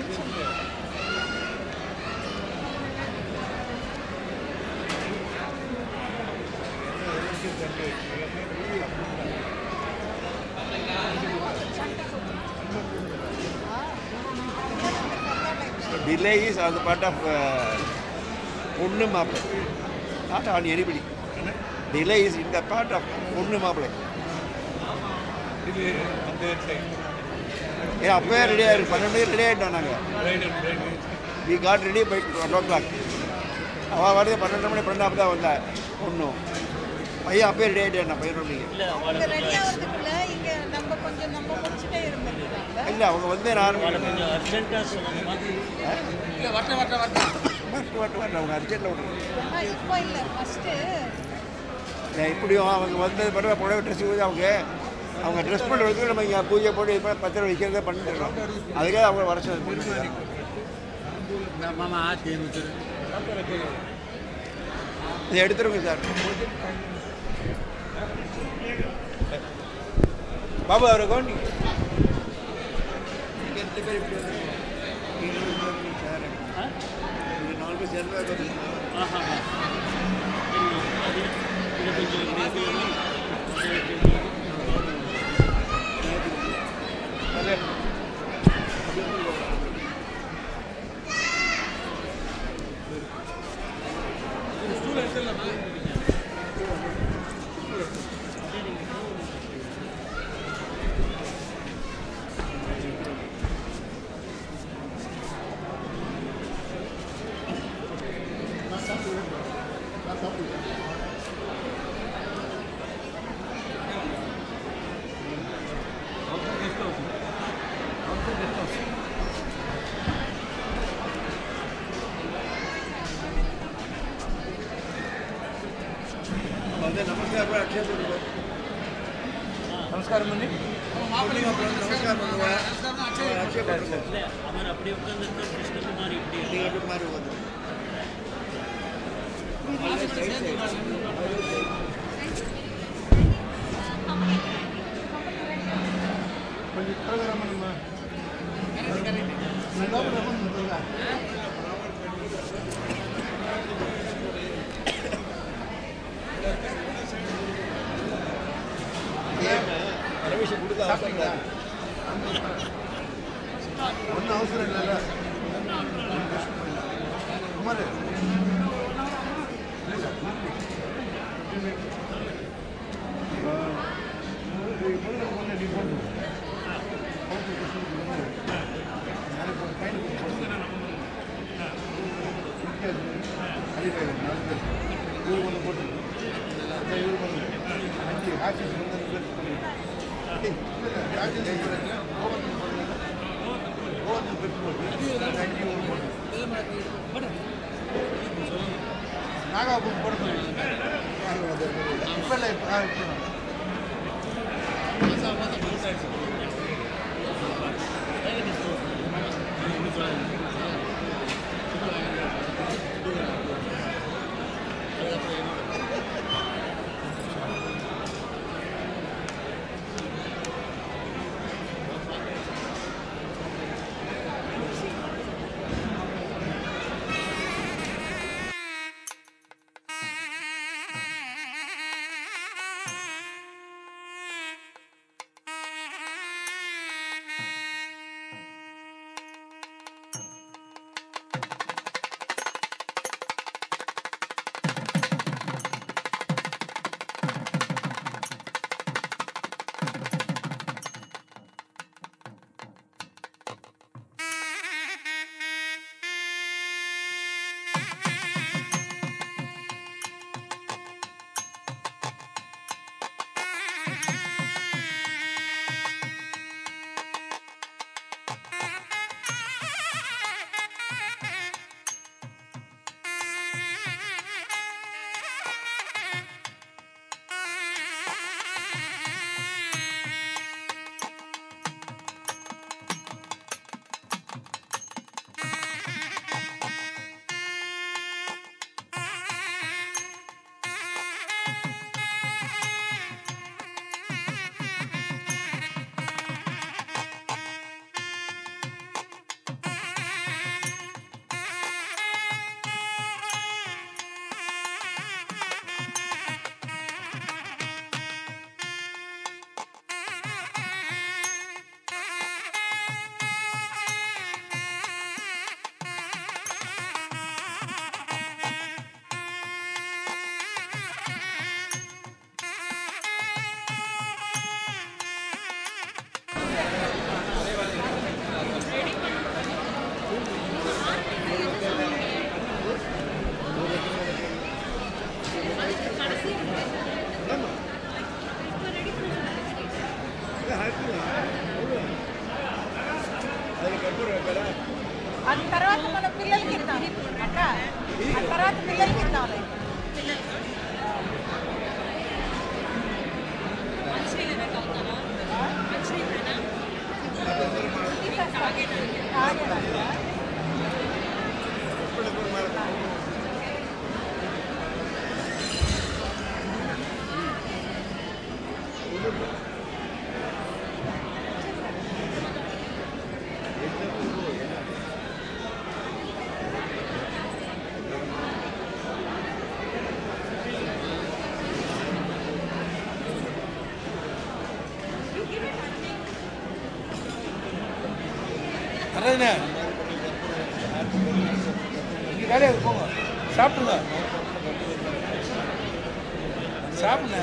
delay is on the part of uh, பொண்ணு மாப்பிள்ளை not on anybody delay is in the part of பொண்ணு மாப்பிள்ளை இது அந்த side. ஏன் அப்போவே ரெடி ஆயிருக்கு பன்னெண்டு மணிக்கு ரெடி ஆகிட்டோம் நாங்கள் Right, right. We got ready by one o'clock அவள் வருது பன்னெண்டு மணி பன்னெண்டாம் தான் வந்தா பொண்ணும் பையன் அப்பயே ரெடி ஆகிட்டேன் பதினொரு மணிக்கு இல்லை அவங்க அவளை ரெடி கொஞ்சம் ஆகிறதுக்குள்ள இங்க நம்ம கொஞ்சம் நம்ம முடிச்சுட்டே இருந்திருக்காங்க இல்லை அவங்க வந்து நான் அவளை கொஞ்சம் அர்ஜென்ட்டாக சொல்லணுமா இல்லை வட்ட வட்ட வட்ட வட்டு வட்டு வட்டு அவங்க அர்ஜென்ட்டில் விட்டு ஆனா இப்போ இல்லை ஃபர்ஸ்ட்டு இப்படியும் அவங்க வந்தது பிறகு புடவை ட்ரெஸ் ஊதி அவங்க அவங்க ட்ரெஸ் பண்ணுறதுக்கு நம்ம இங்கே பூஜை போட்டு இது பண்ணி பத்திரம் வைக்கிறத பண்ணிட்டு இருக்கோம் அதுக்காக அவங்க வர சொல்லி மாமா ஆச்சு இதை எடுத்துருங்க சார் பாபு அவரை கவனிங்க நீங்கள் ரெண்டு பேர் இப்படி வந்துருங்க நீங்கள் ரெண்டு பேர் நீங்க சார் ஆ நீங்கள் நாலு பேர் சேர்ந்து வந்துருங்க ஆஹா இல்லை அது இது கொஞ்சம் இப்படி இப்படி அப்புறம் அக்ஷயத்தில் நமஸ்காரம் பண்ணி மாப்பிள்ளை அப்புறம் நமஸ்காரம் பண்ணுவேன் அக்ஷய பண்ணுவோம் இல்லை அவர் அப்படி உட்காந்துருக்க கிருஷ்ணகுமார் இப்படி இருக்கு. நீங்கள் எப்படி மாதிரி வந்து கொஞ்சம் கலகரமா நம்ம நல்லா ரமன் சொல்லுங்க பர்மிஷன் கொடுக்க அவசரம் இல்லை. ஒன்றும் அவசரம் இல்லைல்ல குமார் நாகாபுரம் போட சொல்லுங்க இப்போ இல்லை இப்போ இப்போ అది తర్వాత మన పిల్లలకి ఇద్దాం అక్క ఆ తర్వాత పిల్లలకి ఇద్దాంలే తాగేదాకా நல்லதுண்ணே இங்கே வேலையாக போங்க சாப்பிடுங்க சாப்பிடுங்க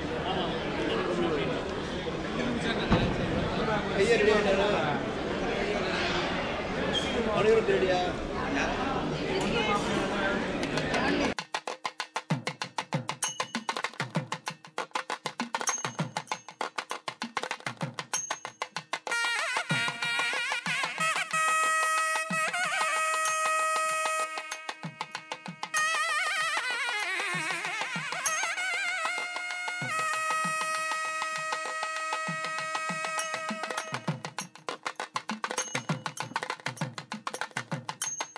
ஐயா ரெடி ஆகிட்டாரா அனிருத் ரெடியா Thank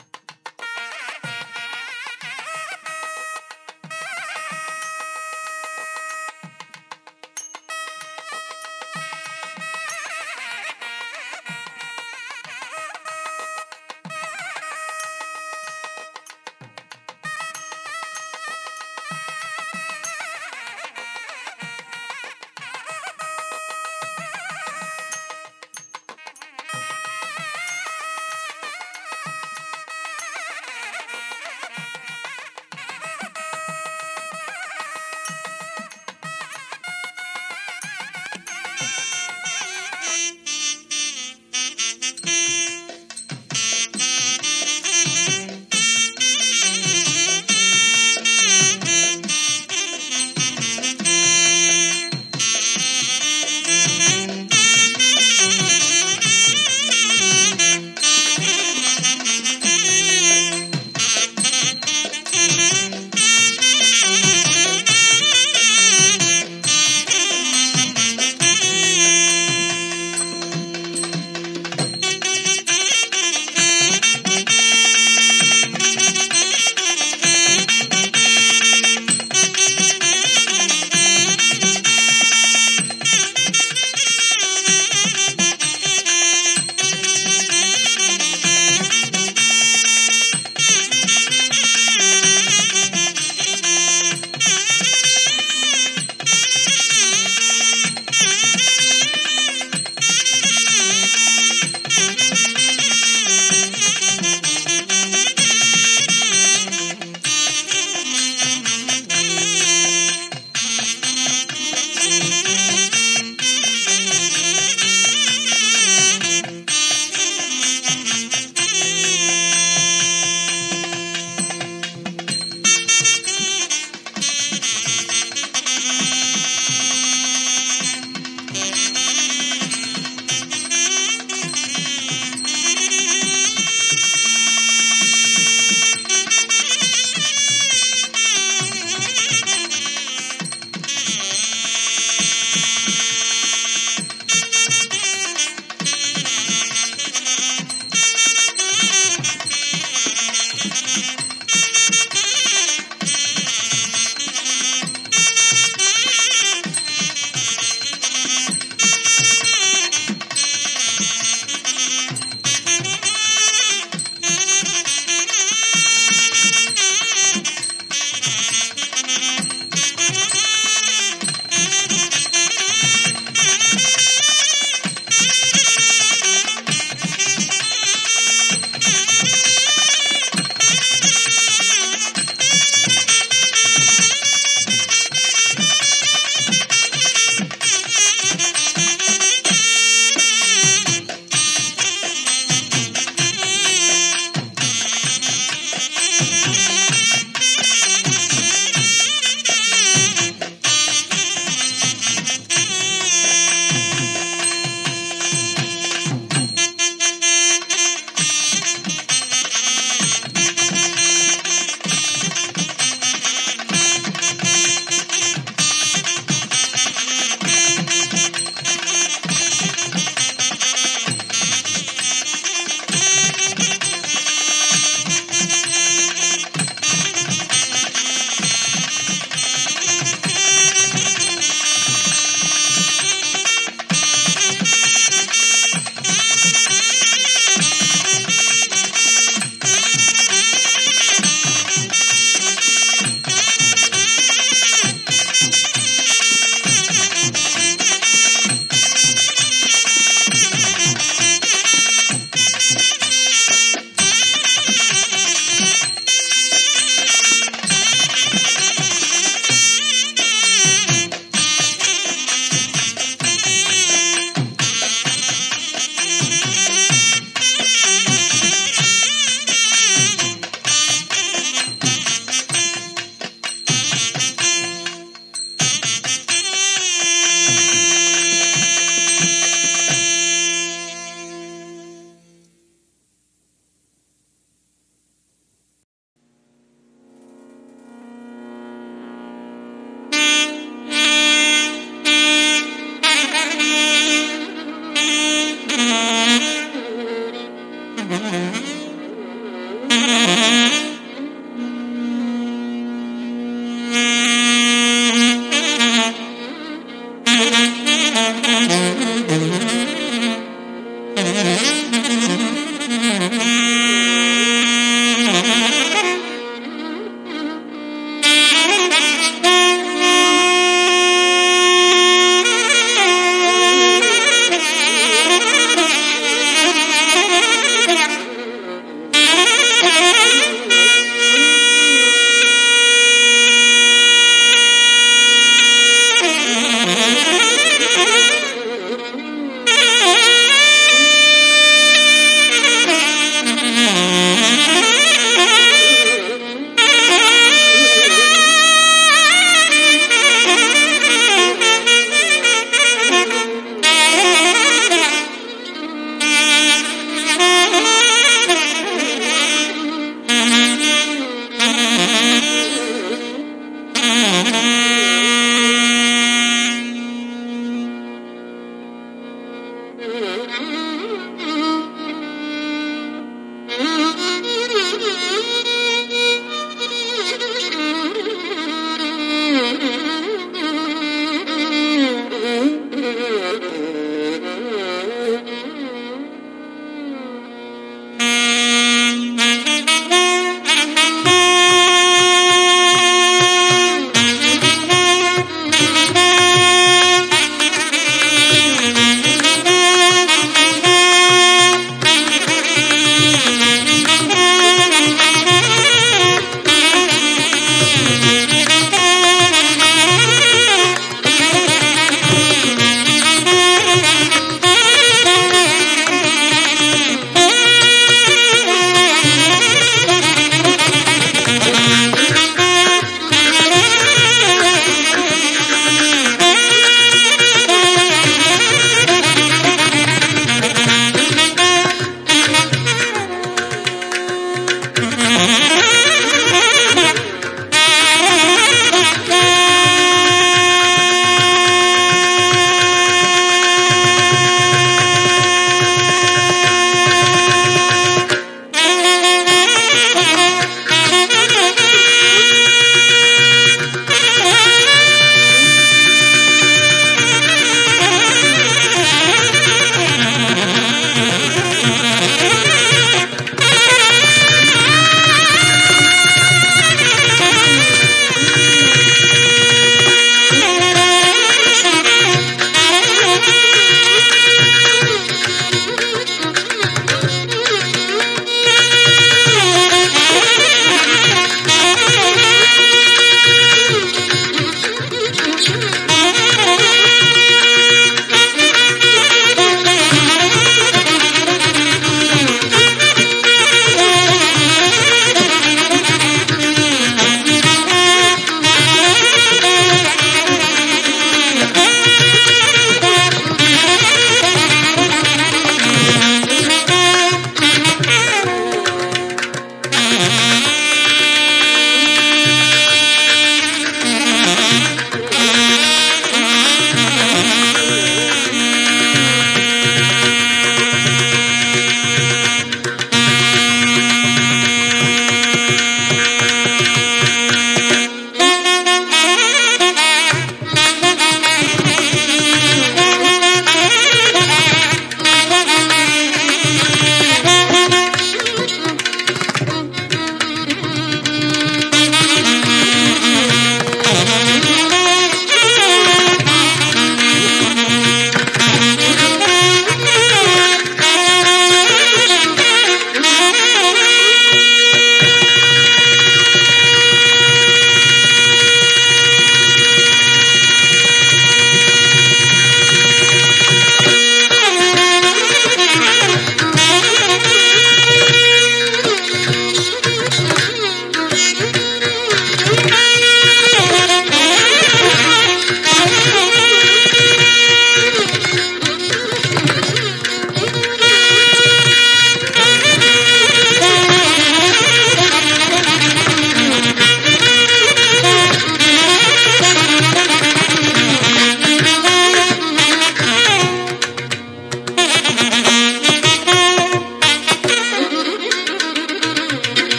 Thank you.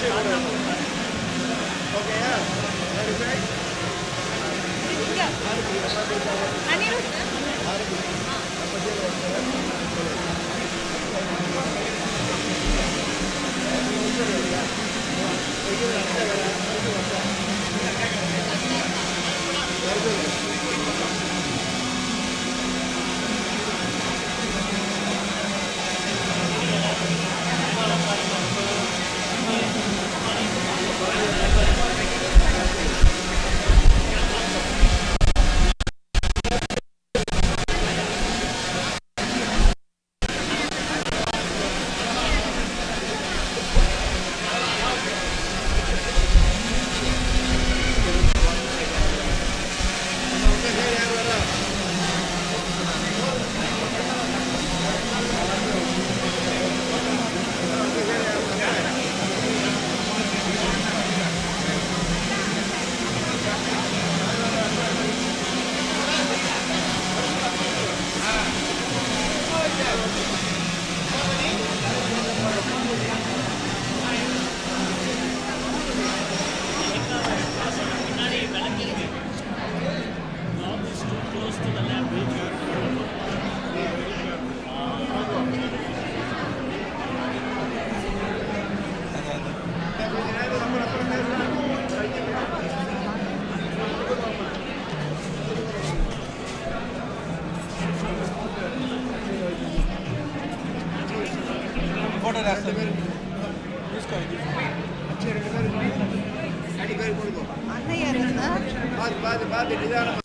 ஓகேயா இங்க. அனிருத் முன்னாடி விளக்கி Log is too close to the lamp. Photo రాస్తాను அடிக்கடி கொடுக்கும் அண்ணன் இருந்தா பார்த்து பார்த்து பார்த்து நிதானம்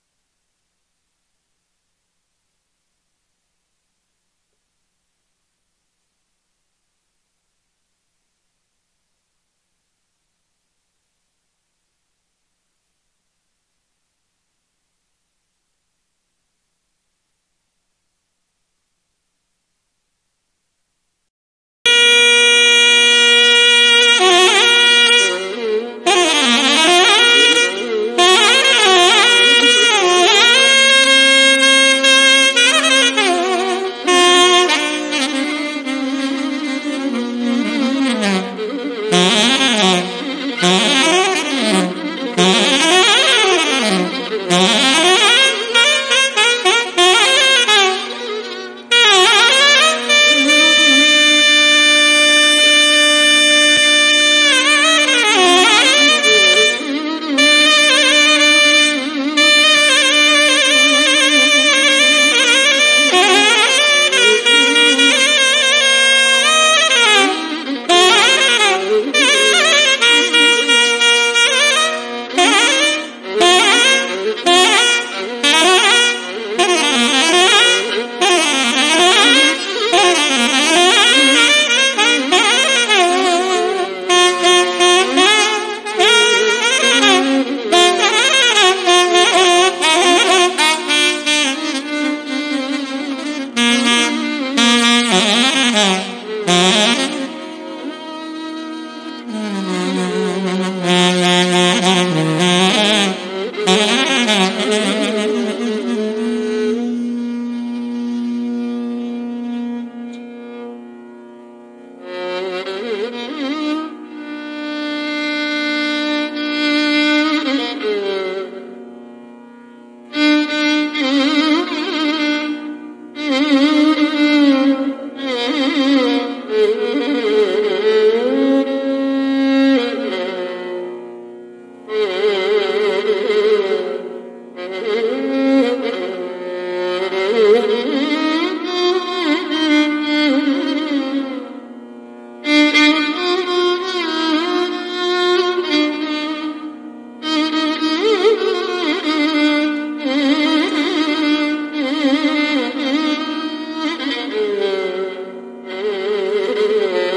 Thank you.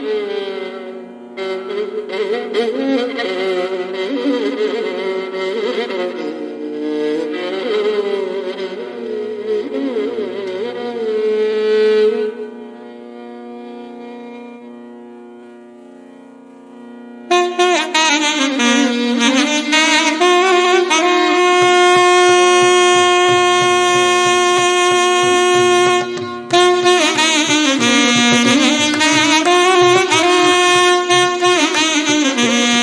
Thank you.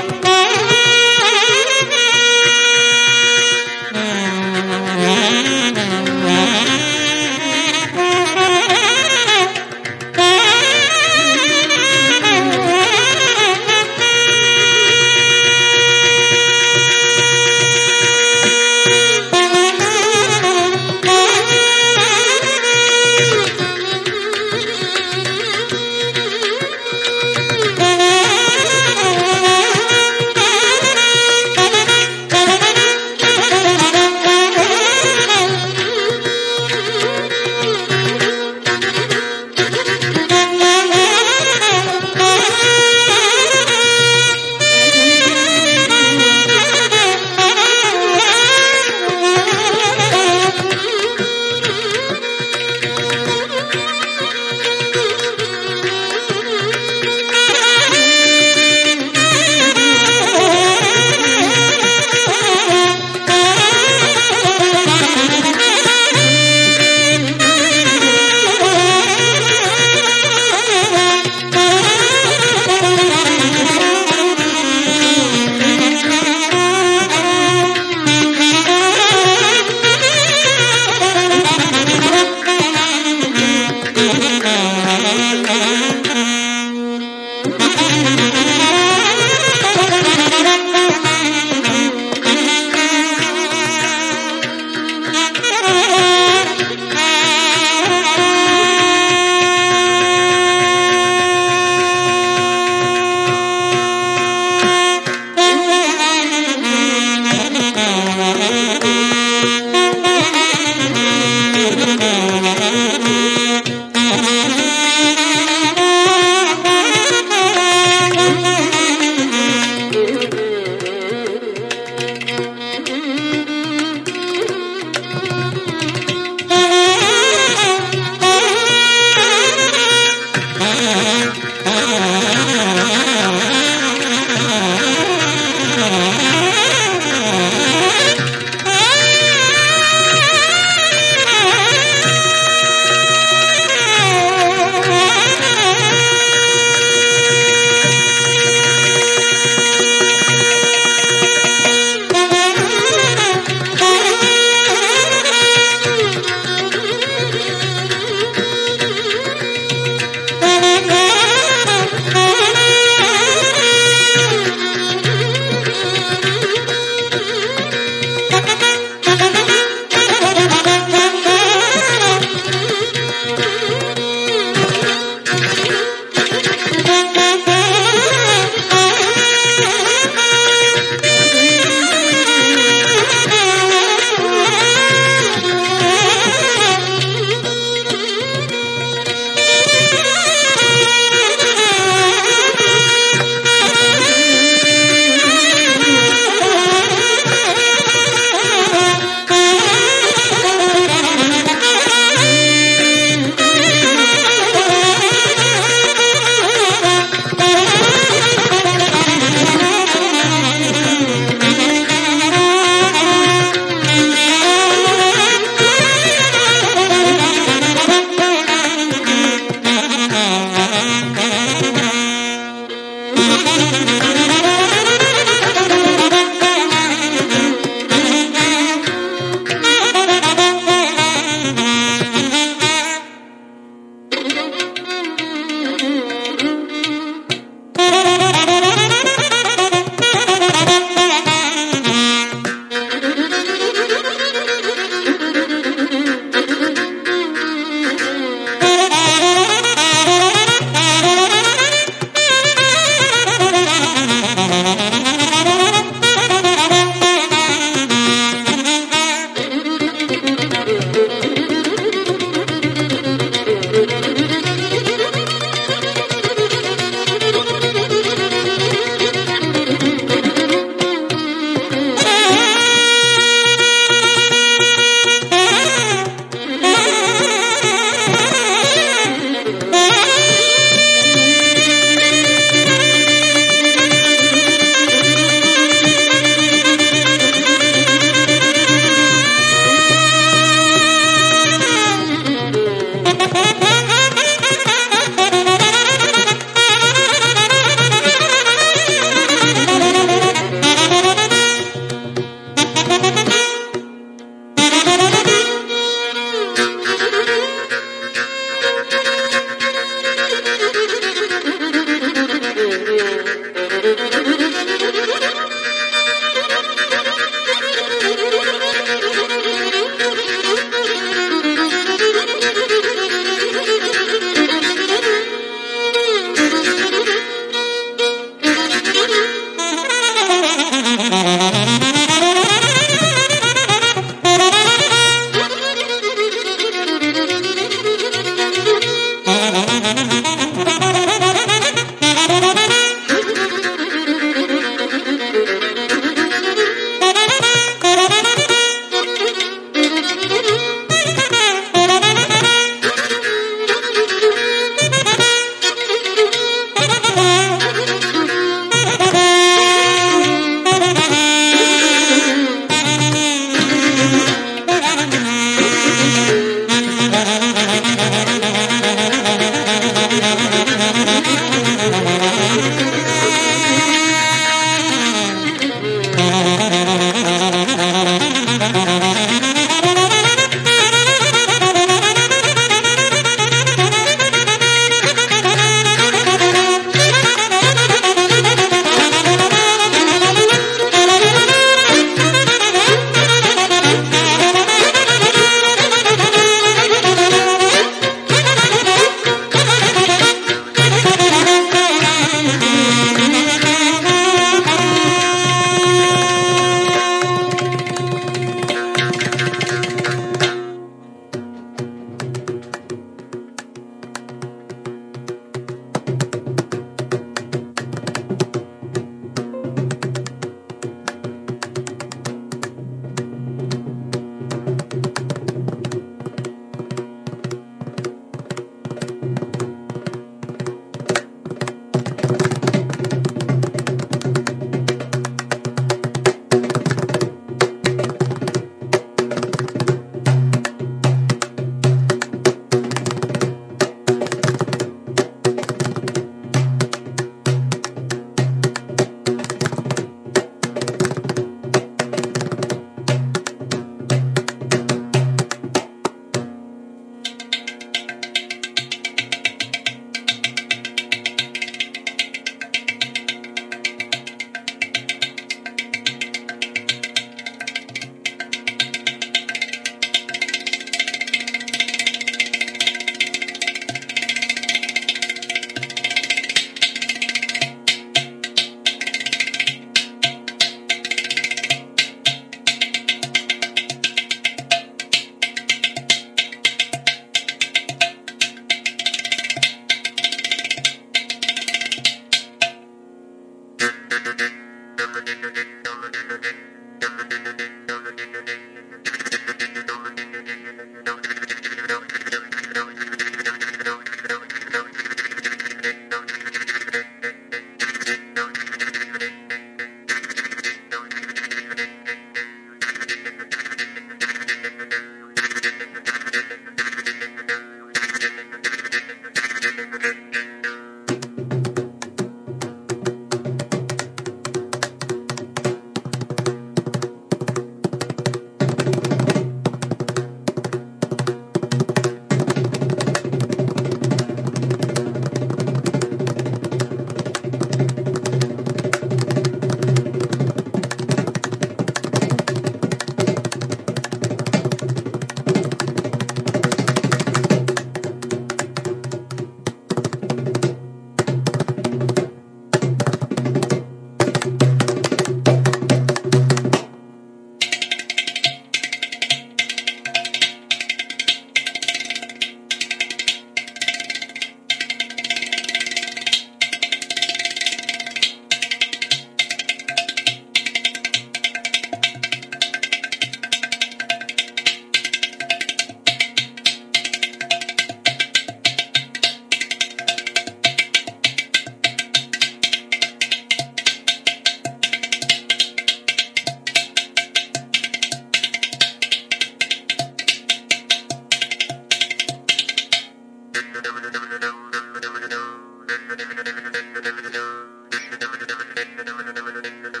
Thank you.